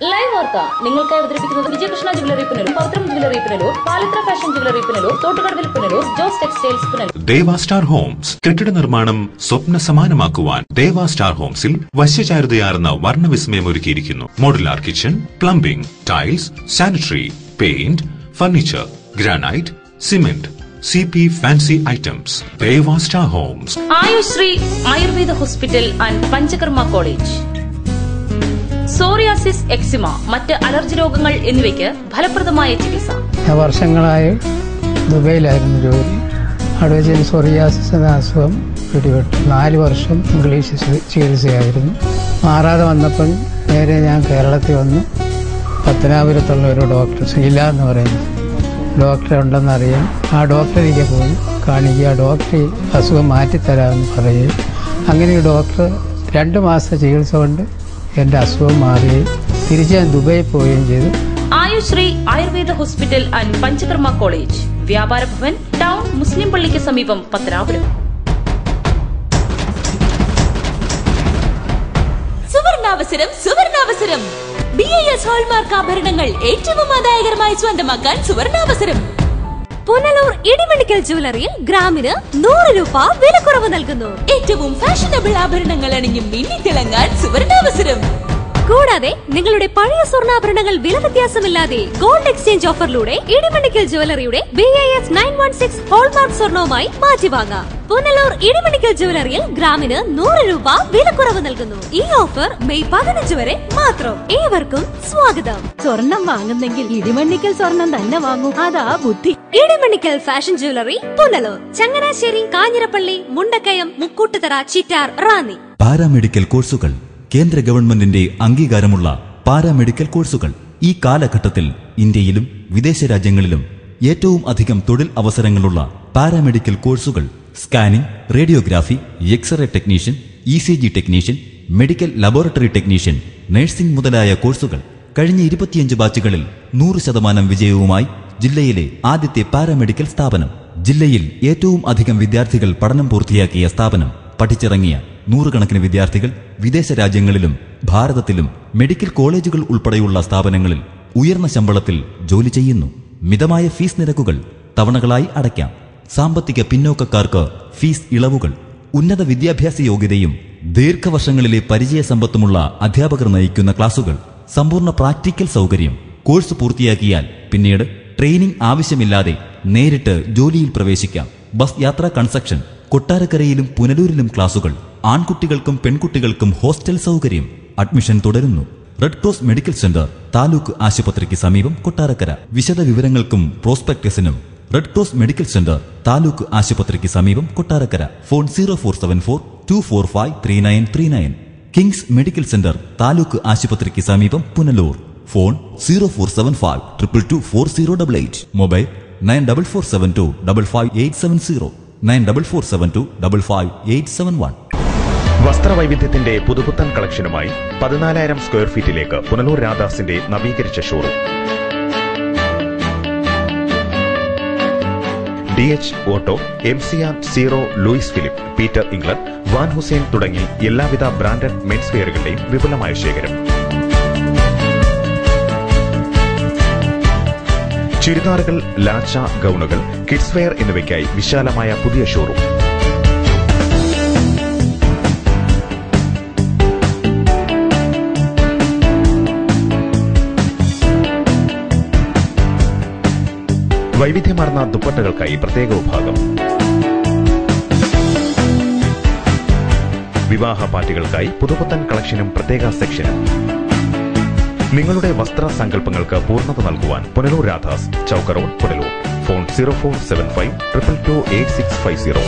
Live വാർത്ത നിങ്ങൾക്കായി അവതരിപ്പിക്കുന്നത് വിജയകൃഷ്ണ ജ്വല്ലറി പുനലൂർ പൗത്രം jewellery Punalur Palithra fashion jewellery Punalur തോട്ടുകടവിൽ Punalur Jose textiles Punalur Deva star homes കെട്ടിട നിർമ്മാണം സ്വപ്ന സമാനമാക്കുവാൻ ദേവ സ്റ്റാർ ഹോംസിൽ വശ്യചാരുതയാർന്ന വർണ്ണവിസ്മയം ഒരുക്കിയിരിക്കുന്നു modular kitchen plumbing tiles sanitary paint furniture granite cement C P fancy items Deva star homes Ayushree Ayurveda hospital and Panchakarma college psoriasis eczema മറ്റ് അലർജി രോഗങ്ങൾ എന്നിവയ്ക്ക് ഫലപ്രദമായ ചികിത്സ ഞാൻ വർഷങ്ങളായി ദുബൈയിലായിരുന്നു ജോലി അവിടെ വെച്ച് സൊറിയാസിസ് എന്ന അസുഖം പിടിപെട്ടു നാല് വർഷം ഇംഗ്ലീഷ് ചി- ചികിത്സയായിരുന്നു മാറാതെ വന്നപ്പോൾ നേരെ ഞാൻ കേരളത്തിൽ വന്നു പത്തനാപുരത്തുള്ള ഒരു ഡോക്ടർ ശ്രീല എന്ന് പറയുന്നു ഡോക്ടർ ഉണ്ടെന്നറിയാം ആ ഡോക്ടറിലേക്ക് പോയി കാണിക്കുക ആ ഡോക്ടർ ഈ അസുഖം മാറ്റിത്തരാമെന്ന് പറയുകയും അങ്ങനെ ഈ ഡോക്ടർ രണ്ട് മാസത്തെ ചികിത്സ കൊണ്ട് എൻ്റെ അസുഖം മാറുകയും തിരിച്ച് ഞാൻ ദുബൈയിൽ പോവുകയും ചെയ്തു Ayushree Ayurveda hospital and Panchakarma college Vyapara Bhavan town മുസ്ലിം പള്ളിക്ക് സമീപം പത്തനാപുരം സുവർണാവസരം സുവർണാവസരം ബി ഐ എസ് ഹോൾമാർക്ക് ആഭരണങ്ങൾ ഏറ്റവും ആദായകരമായി സ്വന്തമാക്കാൻ സുവർണാവസരം പുനലൂർ ഇടിമണിക്കൽ ജുവലറിയിൽ ഗ്രാമിന് നൂറ് രൂപ വിലക്കുറവ് നൽകുന്നു ഏറ്റവും ഫാഷനബിൾ ആഭരണങ്ങൾ അണിഞ്ഞ് മിന്നിത്തിളങ്ങാൻ സുവർണാവസരം കൂടാതെ നിങ്ങളുടെ പഴയ സ്വർണ്ണാഭരണങ്ങൾ വില വ്യത്യാസമില്ലാതെ ഗോൾഡ് എക്സ്ചേഞ്ച് ഓഫറിലൂടെ ഇടിമണിക്കൽ ജുവലറിയുടെ B I S nine one six hallmark സ്വർണവുമായി മാറ്റി വാങ്ങാം പുനലൂർ ഇടിമണിക്കൽ ജുവലറിയിൽ ഗ്രാമിന് നൂറ് രൂപ വിലക്കുറവ് നൽകുന്നു ഈ ഓഫർ മെയ് പതിനഞ്ച് വരെ മാത്രം ഏവർക്കും സ്വാഗതം സ്വർണം വാങ്ങുന്നെങ്കിൽ ഇടിമണ്ണിക്കൽ സ്വർണം തന്നെ വാങ്ങൂ അതാ ബുദ്ധി Idimannickal fashion jewellery Punalur Changanassery Kanjirappally Mundakayam Mukkoottuthara Chittar Ranni paramedical കോഴ്സുകൾ കേന്ദ്ര ഗവൺമെന്റിന്റെ അംഗീകാരമുള്ള പാരാമെഡിക്കൽ കോഴ്സുകൾ ഈ കാലഘട്ടത്തിൽ ഇന്ത്യയിലും വിദേശ രാജ്യങ്ങളിലും ഏറ്റവും അധികം തൊഴിൽ അവസരങ്ങളുള്ള പാരാമെഡിക്കൽ കോഴ്സുകൾ scanning radiography X-ray technician E C G technician medical laboratory technician nursing മുതലായ കോഴ്സുകൾ കഴിഞ്ഞ ഇരുപത്തിയഞ്ച് ബാച്ചുകളിൽ നൂറ് ശതമാനം വിജയവുമായി ജില്ലയിലെ ആദ്യത്തെ പാരാമെഡിക്കൽ സ്ഥാപനം ജില്ലയിൽ ഏറ്റവും അധികം വിദ്യാർത്ഥികൾ പഠനം പൂർത്തിയാക്കിയ സ്ഥാപനം പഠിച്ചിറങ്ങിയ നൂറുകണക്കിന് വിദ്യാർത്ഥികൾ വിദേശ രാജ്യങ്ങളിലും ഭാരതത്തിലും മെഡിക്കൽ കോളേജുകൾ ഉൾപ്പെടെയുള്ള സ്ഥാപനങ്ങളിൽ ഉയർന്ന ശമ്പളത്തിൽ ജോലി ചെയ്യുന്നു മിതമായ ഫീസ് നിരക്കുകൾ തവണകളായി അടയ്ക്കാം സാമ്പത്തിക പിന്നോക്കക്കാർക്ക് ഫീസ് ഇളവുകൾ ഉന്നത വിദ്യാഭ്യാസ യോഗ്യതയും ദീർഘവർഷങ്ങളിലെ പരിചയസമ്പത്തുമുള്ള അധ്യാപകർ നയിക്കുന്ന ക്ലാസുകൾ സമ്പൂർണ്ണ പ്രാക്ടിക്കൽ സൗകര്യം കോഴ്സ് പൂർത്തിയാക്കിയാൽ പിന്നീട് ട്രെയിനിംഗ് ആവശ്യമില്ലാതെ നേരിട്ട് ജോലിയിൽ പ്രവേശിക്കാം ബസ് യാത്രാ കൺസക്ഷൻ കൊട്ടാരക്കരയിലും പുനലൂരിലും ക്ലാസുകൾ ആൺകുട്ടികൾക്കും പെൺകുട്ടികൾക്കും ഹോസ്റ്റൽ സൗകര്യം അഡ്മിഷൻ തുടരുന്നു Red Cross medical centre taluk ആശുപത്രിക്ക് സമീപം കൊട്ടാരക്കര വിശദ വിവരങ്ങൾക്കും പ്രോസ്പെക്ടസിനും Red Cross medical centre taluk ആശുപത്രിക്ക് സമീപം Kottarakkara phone zero four seven four two four five three nine three nine kings medical centre taluk ആശുപത്രിക്ക് സമീപം Punalur phone zero four seven five triple two four zero double eight mobile nine double four seven two double five eight seven zero nine double four seven two double five eight seven one വസ്ത്രവൈവിധ്യത്തിന്റെ പുതുപുത്തൻ കളക്ഷനുമായി പതിനാലായിരം square ഫീറ്റിലേക്ക് പുനലൂർ രാധാസിന്റെ നവീകരിച്ച showroom D H auto M C R zero Louis Philippe Peter England Van Heusen തുടങ്ങി എല്ലാവിധ branded men's വെയറുകളുടെയും വിപുലമായ ശേഖരം ചുരിദാറുകൾ ലാച്ച ഗൗണുകൾ കിഡ്സ് വെയർ എന്നിവയ്ക്കായി വിശാലമായ പുതിയ ഷോറൂം വൈവിധ്യമാർന്ന ദുപ്പട്ടകൾക്കായി പ്രത്യേക വിഭാഗം വിവാഹ പാർട്ടികൾക്കായി പുതുപുത്തൻ കളക്ഷനും പ്രത്യേക സെക്ഷനും നിങ്ങളുടെ വസ്ത്ര സങ്കല്പങ്ങൾക്ക് പൂർണ്ണത നൽകുവാൻ Punalur Radhas Chowka road Punalur phone zero four seven five triple two eight six five zero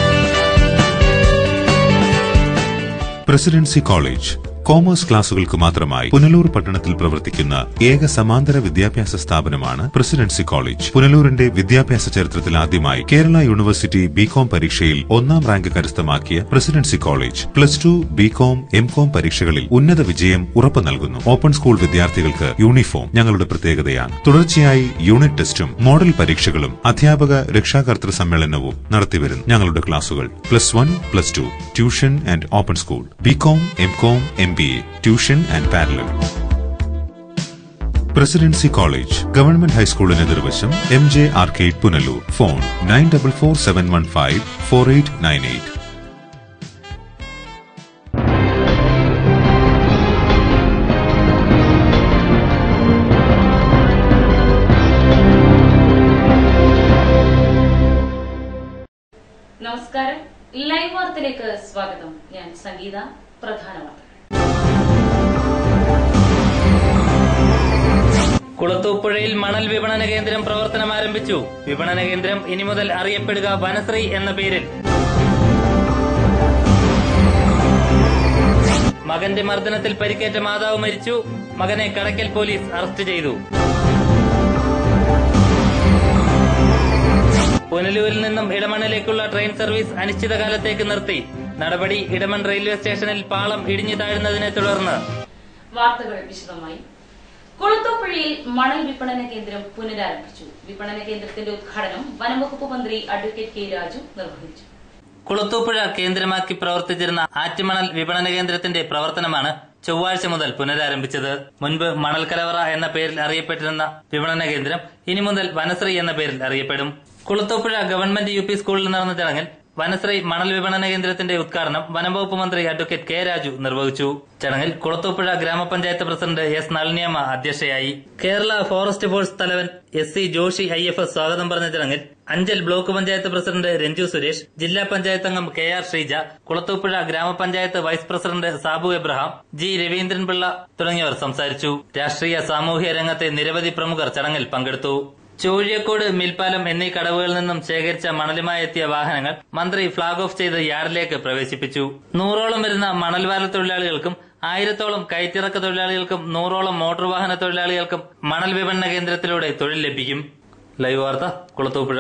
presidency college commerce ക്ലാസുകൾക്ക് മാത്രമായി പുനലൂർ പട്ടണത്തിൽ പ്രവർത്തിക്കുന്ന ഏക സമാന്തര വിദ്യാഭ്യാസ സ്ഥാപനമാണ് പ്രസിഡൻസി കോളേജ് പുനലൂരിന്റെ വിദ്യാഭ്യാസ ചരിത്രത്തിൽ ആദ്യമായി കേരള യൂണിവേഴ്സിറ്റി ബികോം പരീക്ഷയിൽ ഒന്നാം റാങ്ക് കരസ്ഥമാക്കിയ presidency college plus two BCom MCom പരീക്ഷകളിൽ ഉന്നത വിജയം ഉറപ്പു നൽകുന്നു ഓപ്പൺ സ്കൂൾ വിദ്യാർത്ഥികൾക്ക് യൂണിഫോം ഞങ്ങളുടെ പ്രത്യേകതയാണ് തുടർച്ചയായി യൂണിറ്റ് ടെസ്റ്റും മോഡൽ പരീക്ഷകളും അധ്യാപക രക്ഷാകർതൃ സമ്മേളനവും നടത്തിവരുന്നു ഞങ്ങളുടെ ക്ലാസുകൾ plus one plus two tuition and open school BCom MCom M B A tuition and parallel presidency college government ഹൈസ്കൂളിന് എതിർവശം M J arcade Punalur phone nine double four seven one five four eight nine eight നമസ്കാരം ലൈവ് വാർത്തയിലേക്ക് സ്വാഗതം ഞാൻ സംഗീത പ്രധാന വാർത്തകൾ കുളത്തൂപ്പുഴയിൽ മണൽ വിപണന കേന്ദ്രം പ്രവർത്തനം ആരംഭിച്ചു വിപണന കേന്ദ്രം ഇനി മുതൽ അറിയപ്പെടുക വനശ്രീ എന്ന പേരിൽ മകന്റെ മർദ്ദനത്തിൽ പരിക്കേറ്റ മാതാവ് മരിച്ചു മകനെ കടക്കൽ പോലീസ് അറസ്റ്റ് ചെയ്തു പുനലൂരിൽ നിന്നും ഇടമണ്ണിലേക്കുള്ള ട്രെയിൻ സർവീസ് അനിശ്ചിതകാലത്തേക്ക് നിർത്തി നടപടി ഇടമൺ റെയിൽവേ സ്റ്റേഷനിൽ പാളം ഇടിഞ്ഞു താഴുന്നതിനെ തുടർന്ന് വാർത്തകൾ വിശദമായി കുളത്തൂപ്പുഴയിൽ മണൽ വിപണന കേന്ദ്രം പുനരാരംഭിച്ചു വിപണന കേന്ദ്രത്തിന്റെ ഉദ്ഘാടനം വനംവകുപ്പ് മന്ത്രി അഡ്വക്കേറ്റ് കെ രാജു നിർവഹിച്ചു കുളത്തൂപ്പുഴ കേന്ദ്രമാക്കി പ്രവർത്തിച്ചിരുന്ന ആറ്റുമണൽ വിപണന കേന്ദ്രത്തിന്റെ പ്രവർത്തനമാണ് ചൊവ്വാഴ്ച മുതൽ പുനരാരംഭിച്ചത് മുൻപ് മണൽ കലവറ എന്ന പേരിൽ അറിയപ്പെട്ടിരുന്ന വിപണന കേന്ദ്രം ഇനി മുതൽ വനശ്രീ എന്ന പേരിൽ അറിയപ്പെടും Kulathupuzha government U P school നടന്ന ചടങ്ങിൽ വനശ്രീ മണൽ വിപണന കേന്ദ്രത്തിന്റെ ഉദ്ഘാടനം വനംവകുപ്പ് മന്ത്രി അഡ്വക്കേറ്റ് കെ രാജു നിർവഹിച്ചു ചടങ്ങിൽ കുളത്തൂപ്പുഴ ഗ്രാമപഞ്ചായത്ത് പ്രസിഡന്റ് എസ് നളിനിയമ്മ അധ്യക്ഷയായി കേരള ഫോറസ്റ്റ് ഫോഴ്സ് തലവൻ S C Joshi I F S സ്വാഗതം പറഞ്ഞ ചടങ്ങിൽ അഞ്ചൽ ബ്ലോക്ക് പഞ്ചായത്ത് പ്രസിഡന്റ് രഞ്ജു സുരേഷ് ജില്ലാ പഞ്ചായത്ത് അംഗം കെ ആർ ശ്രീജ കുളത്തൂപ്പുഴ ഗ്രാമപഞ്ചായത്ത് vice president Sabu Abraham G രവീന്ദ്രൻപിള്ള തുടങ്ങിയവർ സംസാരിച്ചു രാഷ്ട്രീയ സാമൂഹ്യ രംഗത്തെ നിരവധി പ്രമുഖർ ചടങ്ങിൽ പങ്കെടുത്തു ചോഴിയക്കോട് മിൽപ്പാലം എന്നീ കടവുകളിൽ നിന്നും ശേഖരിച്ച മണലുമായി എത്തിയ വാഹനങ്ങൾ മന്ത്രി ഫ്ളാഗ് ഓഫ് ചെയ്ത് യാർഡിലേക്ക് പ്രവേശിപ്പിച്ചു നൂറോളം വരുന്ന മണൽവാര തൊഴിലാളികൾക്കും ആയിരത്തോളം കയറ്റിറക്ക തൊഴിലാളികൾക്കും നൂറോളം മോട്ടോർ വാഹന തൊഴിലാളികൾക്കും മണൽ വിപണന കേന്ദ്രത്തിലൂടെ തൊഴിൽ ലഭിക്കും ലൈവ് വാർത്ത കുളത്തൂപ്പുഴ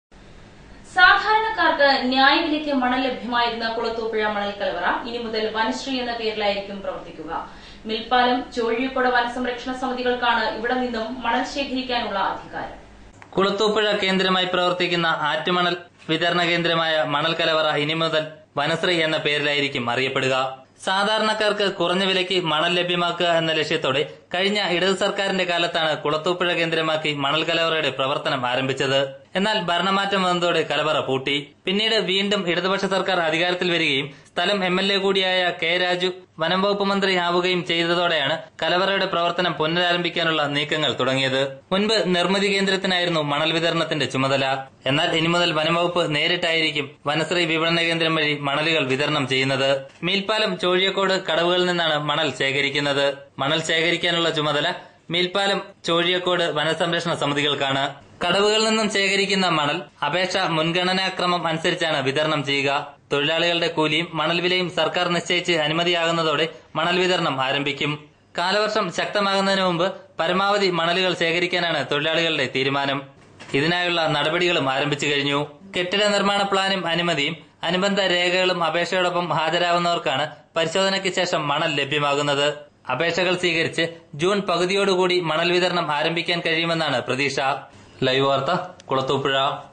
സാധാരണക്കാർക്ക് ന്യായവിലയ്ക്ക് മണൽ ലഭ്യമായിരുന്ന കുളത്തൂപ്പുഴ മണൽ കലവറ ഇനി മുതൽ വനശ്രീ എന്ന പേരിലായിരിക്കും പ്രവർത്തിക്കുക മിൽപ്പാലം ചോഴിയക്കോട് വനസംരക്ഷണ സമിതികൾക്കാണ് ഇവിടെ നിന്നും മണൽ ശേഖരിക്കാനുള്ള അധികാരം കുളത്തൂപ്പുഴ കേന്ദ്രമായി പ്രവർത്തിക്കുന്ന ആറ്റുമണൽ വിതരണ കേന്ദ്രമായ മണൽ കലവറ ഇനി മുതൽ വനശ്രീ എന്ന പേരിലായിരിക്കും അറിയപ്പെടുക സാധാരണക്കാർക്ക് കുറഞ്ഞ വിലയ്ക്ക് മണൽ ലഭ്യമാക്കുക എന്ന ലക്ഷ്യത്തോടെ കഴിഞ്ഞ ഇടത് സർക്കാരിന്റെ കാലത്താണ് കുളത്തൂപ്പുഴ കേന്ദ്രമാക്കി മണൽ കലവറയുടെ പ്രവർത്തനം ആരംഭിച്ചത് എന്നാൽ ഭരണമാറ്റം വന്നതോടെ കലവറ പൂട്ടി പിന്നീട് വീണ്ടും ഇടതുപക്ഷ സർക്കാർ അധികാരത്തിൽ വരികയും സ്ഥലം എം എൽ എ കൂടിയായ കെ രാജു വനം വകുപ്പ് മന്ത്രി ആവുകയും ചെയ്തതോടെയാണ് കലവറയുടെ പ്രവർത്തനം പുനരാരംഭിക്കാനുള്ള നീക്കങ്ങൾ തുടങ്ങിയത് മുൻപ് നിർമ്മിതി കേന്ദ്രത്തിനായിരുന്നു മണൽ വിതരണത്തിന്റെ ചുമതല എന്നാൽ ഇനി മുതൽ വനംവകുപ്പ് നേരിട്ടായിരിക്കും വനശ്രീ വിപണന കേന്ദ്രം വഴി മണലുകൾ വിതരണം ചെയ്യുന്നത് മീൽപ്പാലം ചോഴിയക്കോട് കടവുകളിൽ നിന്നാണ് മണൽ ശേഖരിക്കുന്നത് മണൽ ശേഖരിക്കാനുള്ള ചുമതല മീൽപ്പാലം ചോഴിയക്കോട് വനസംരക്ഷണ സമിതികൾക്കാണ് കടവുകളിൽ നിന്നും ശേഖരിക്കുന്ന മണൽ അപേക്ഷ മുൻഗണനാക്രമം അനുസരിച്ചാണ് വിതരണം ചെയ്യുക തൊഴിലാളികളുടെ കൂലിയും മണൽ വിലയും സർക്കാർ നിശ്ചയിച്ച് അനുമതിയാകുന്നതോടെ മണൽ വിതരണം ആരംഭിക്കും കാലവർഷം ശക്തമാകുന്നതിന് മുമ്പ് പരമാവധി മണലുകൾ ശേഖരിക്കാനാണ് തൊഴിലാളികളുടെ തീരുമാനം ഇതിനായുള്ള നടപടികളും ആരംഭിച്ചു കഴിഞ്ഞു കെട്ടിട നിർമ്മാണ പ്ലാനും അനുമതിയും അനുബന്ധ രേഖകളും അപേക്ഷയോടൊപ്പം ഹാജരാവുന്നവർക്കാണ് പരിശോധനയ്ക്ക് ശേഷം മണൽ ലഭ്യമാകുന്നത് അപേക്ഷകൾ സ്വീകരിച്ച് ജൂൺ പകുതിയോടുകൂടി മണൽ വിതരണം ആരംഭിക്കാൻ കഴിയുമെന്നാണ് പ്രതീക്ഷ ലൈവ് വാർത്ത കുളത്തൂപ്പുഴ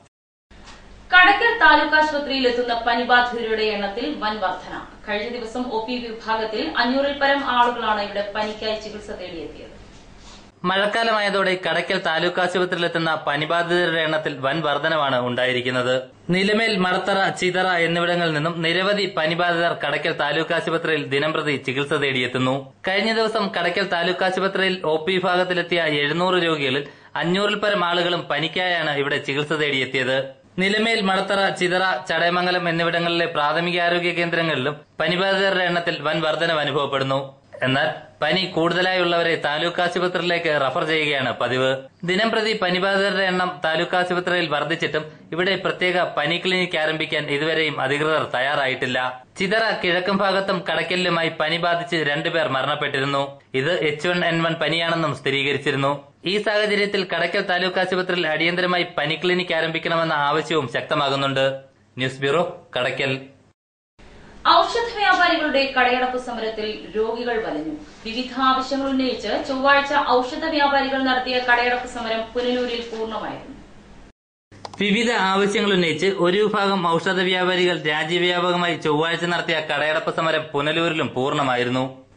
കടക്കൽ താലൂക്ക് ആശുപത്രിയിൽ എത്തുന്ന പനിബാധിതരുടെ എണ്ണത്തിൽ വൻ വർധന കഴിഞ്ഞ ദിവസം ഒ പി വിഭാഗത്തിൽ അഞ്ഞൂറിൽ പരം ആളുകളാണ് ഇവിടെ പനിക്കായി ചികിത്സ തേടിയെത്തിയത് മഴക്കാലമായതോടെ കടയ്ക്കൽ താലൂക്ക് ആശുപത്രിയിലെത്തുന്ന പനിബാധിതരുടെ എണ്ണത്തിൽ വൻ വർധനവാണ് ഉണ്ടായിരിക്കുന്നത് നിലമേൽ മടത്തറ ചിതറ എന്നിവിടങ്ങളിൽ നിന്നും നിരവധി പനിബാധിതർ കടയ്ക്കൽ താലൂക്ക് ആശുപത്രിയിൽ ദിനംപ്രതി ചികിത്സ തേടിയെത്തുന്നു കഴിഞ്ഞ ദിവസം കടയ്ക്കൽ താലൂക്ക് ആശുപത്രിയിൽ ഒ പി വിഭാഗത്തിലെത്തിയ എഴുന്നൂറ് രോഗികളിൽ അഞ്ഞൂറിൽ പരം ആളുകളും പനിക്കായാണ് ഇവിടെ ചികിത്സ തേടിയെത്തിയത് നിലമേൽ മടത്തറ ചിതറ ചടയമംഗലം എന്നിവിടങ്ങളിലെ പ്രാഥമികാരോഗ്യ കേന്ദ്രങ്ങളിലും പനിബാധിതരുടെ എണ്ണത്തിൽ വൻ വർധനവ് അനുഭവപ്പെടുന്നു എന്നാൽ പനി കൂടുതലായുള്ളവരെ താലൂക്ക് ആശുപത്രിയിലേക്ക് റഫർ ചെയ്യുകയാണ് പതിവ് ദിനം പ്രതി പനിബാധിതരുടെ എണ്ണം താലൂക്ക് ആശുപത്രിയിൽ വർദ്ധിച്ചിട്ടും ഇവിടെ പ്രത്യേക പനി ക്ലിനിക് ആരംഭിക്കാൻ ഇതുവരെയും അധികൃതർ തയ്യാറായിട്ടില്ല ചിതറ കിഴക്കും ഭാഗത്തും കടക്കലിലുമായി പനി ബാധിച്ച് രണ്ടുപേർ മരണപ്പെട്ടിരുന്നു ഇത് എച്ച് വൺ എൻ വൺ പനിയാണെന്നും സ്ഥിരീകരിച്ചിരുന്നു ഈ സാഹചര്യത്തിൽ കടക്കൽ താലൂക്ക് ആശുപത്രിയിൽ അടിയന്തരമായി പനി ക്ലിനിക് ആരംഭിക്കണമെന്ന ആവശ്യവും ശക്തമാകുന്നുണ്ട് ന്യൂസ് ബ്യൂറോ കടക്കൽ ഔഷധ വ്യാപാരികളുടെ കടയടപ്പ് സമരത്തിൽ രോഗികൾ വലഞ്ഞു വിവിധ ആവശ്യങ്ങൾ ഉന്നയിച്ച് ചൊവ്വാഴ്ച ഔഷധ വ്യാപാരികൾ നടത്തിയ കടയടപ്പ് സമരം പുനലൂരിൽ പൂർണ്ണമായിരുന്നു വിവിധ ആവശ്യങ്ങൾ ഉന്നയിച്ച് ഒരു വിഭാഗം ഔഷധ വ്യാപാരികൾ രാജ്യവ്യാപകമായി ചൊവ്വാഴ്ച നടത്തിയ കടയടപ്പ് സമരം പുനലൂരിലും പൂർണ്ണമായിരുന്നു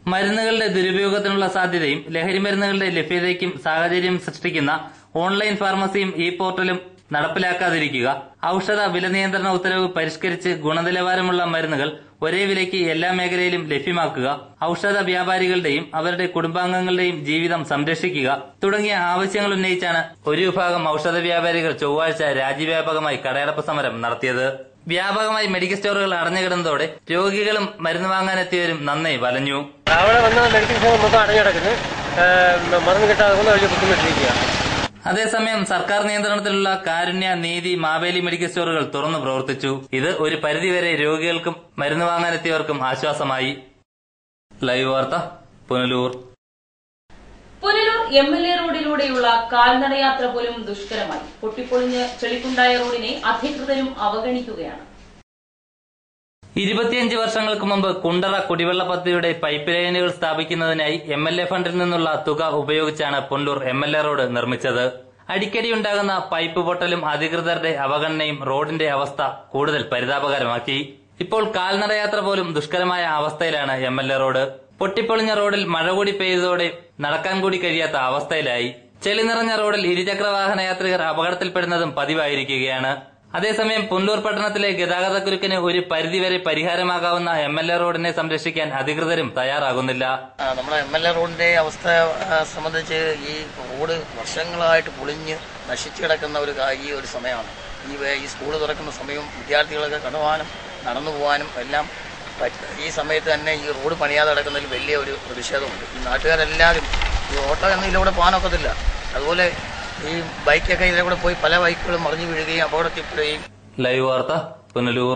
മരുന്നുകളുടെ ദുരുപയോഗത്തിനുള്ള സാധ്യതയും ലഹരി മരുന്നുകളുടെ ലഭ്യതയ്ക്കും സാഹചര്യം സൃഷ്ടിക്കുന്ന ഓൺലൈൻ ഫാർമസിയും ഈ പോർട്ടലും നടപ്പിലാക്കാതിരിക്കുക ഔഷധ വില നിയന്ത്രണ ഉത്തരവ് പരിഷ്കരിച്ച് ഗുണനിലവാരമുള്ള മരുന്നുകൾ ഒരേ വിലയ്ക്ക് എല്ലാ മേഖലയിലും ലഭ്യമാക്കുക ഔഷധ വ്യാപാരികളുടെയും അവരുടെ കുടുംബാംഗങ്ങളുടെയും ജീവിതം സംരക്ഷിക്കുക തുടങ്ങിയ ആവശ്യങ്ങൾ ഉന്നയിച്ചാണ് ഒരു വിഭാഗം ഔഷധ വ്യാപാരികൾ ചൊവ്വാഴ്ച രാജ്യവ്യാപകമായി കടയടപ്പ് സമരം നടത്തിയത് വ്യാപകമായി മെഡിക്കൽ സ്റ്റോറുകൾ അടഞ്ഞുകിടന്നതോടെ രോഗികളും മരുന്ന് വാങ്ങാനെത്തിയവരും നന്നേ വലഞ്ഞു അവിടെ വന്ന മെഡിക്കൽ സ്റ്റോർ മൊത്തം അടഞ്ഞു കിടക്കുന്നു ഏഹ് മരുന്ന് കിട്ടാതെ കൊണ്ട് വലിയ ബുദ്ധിമുട്ടിരിക്കുക അതേസമയം സർക്കാർ നിയന്ത്രണത്തിലുള്ള കാരുണ്യ നീതി മാവേലി മെഡിക്കൽ സ്റ്റോറുകൾ തുറന്നു പ്രവർത്തിച്ചു ഇത് ഒരു പരിധിവരെ രോഗികൾക്കും മരുന്ന് വാങ്ങാനെത്തിയവർക്കും ആശ്വാസമായി ലൈവ് വാർത്ത Punalur Punalur M L A റോഡിലൂടെയുള്ള കാൽനടയാത്ര പോലും ദുഷ്കരമായി പൊട്ടിപ്പൊളിഞ്ഞ് ചെളിക്കുണ്ടായ റോഡിനെ അധികൃതരും അവഗണിക്കുകയാണ് ഇരുപത്തിയഞ്ച് വർഷങ്ങൾക്ക് മുമ്പ് കുണ്ടറ കുടിവെള്ള പദ്ധതിയുടെ പൈപ്പ് ലൈനുകൾ സ്ഥാപിക്കുന്നതിനായി എം എൽ എ ഫണ്ടിൽ നിന്നുള്ള തുക ഉപയോഗിച്ചാണ് Punalur M L A road നിർമ്മിച്ചത് അടിക്കടി ഉണ്ടാകുന്ന പൈപ്പ് പൊട്ടലും അധികൃതരുടെ അവഗണനയും റോഡിന്റെ അവസ്ഥ കൂടുതൽ പരിതാപകരമാക്കി ഇപ്പോൾ കാൽനടയാത്ര പോലും ദുഷ്കരമായ അവസ്ഥയിലാണ് എം എൽ എ റോഡ് പൊട്ടിപ്പൊളിഞ്ഞ റോഡിൽ മഴ കൂടി പെയ്തതോടെ നടക്കാൻ കൂടി കഴിയാത്ത അവസ്ഥയിലായി ചെളി നിറഞ്ഞ റോഡിൽ ഇരുചക്ര വാഹന യാത്രികർ അപകടത്തിൽപ്പെടുന്നതും പതിവായിരിക്കുകയാണ് അതേസമയം പുല്ലൂർ പട്ടണത്തിലെ ഗതാഗതക്കുരുക്കിന് ഒരു പരിധിവരെ പരിഹാരമാകാവുന്ന എം എൽ എ റോഡിനെ സംരക്ഷിക്കാൻ അധികൃതരും തയ്യാറാകുന്നില്ല ആ, നമ്മുടെ എം എൽ എ റോഡിന്റെ അവസ്ഥ ആ, സംബന്ധിച്ച് ഈ റോഡ് വർഷങ്ങളായിട്ട് പൊളിഞ്ഞ് നശിച്ചു കിടക്കുന്ന ഒരു കാ- ഈ ഒരു സമയമാണ് ഈ വേ- ഈ സ്കൂൾ തുറക്കുന്ന സമയവും വിദ്യാർത്ഥികളൊക്കെ കടവാനും നടന്നു പോകാനും എല്ലാം പറ്റ- ഈ സമയത്ത് തന്നെ ഈ റോഡ് പണിയാതെ കിടക്കുന്നതിൽ വലിയ ഒരു പ്രതിഷേധമുണ്ട് ഈ നാട്ടുകാരെല്ലാവരും ഈ ഓട്ടോ ഒന്നും ഇതിലൂടെ പോകാനൊക്കത്തില്ല അതുപോലെ ഈ ബൈക്കൊക്കെ ഇതിലൂടെ പോയി പല ബൈക്കുകളും മറിഞ്ഞു വീഴുകയും അപകടത്തിൽപ്പെടുകയും ലൈവ് വാർത്ത പുനലൂർ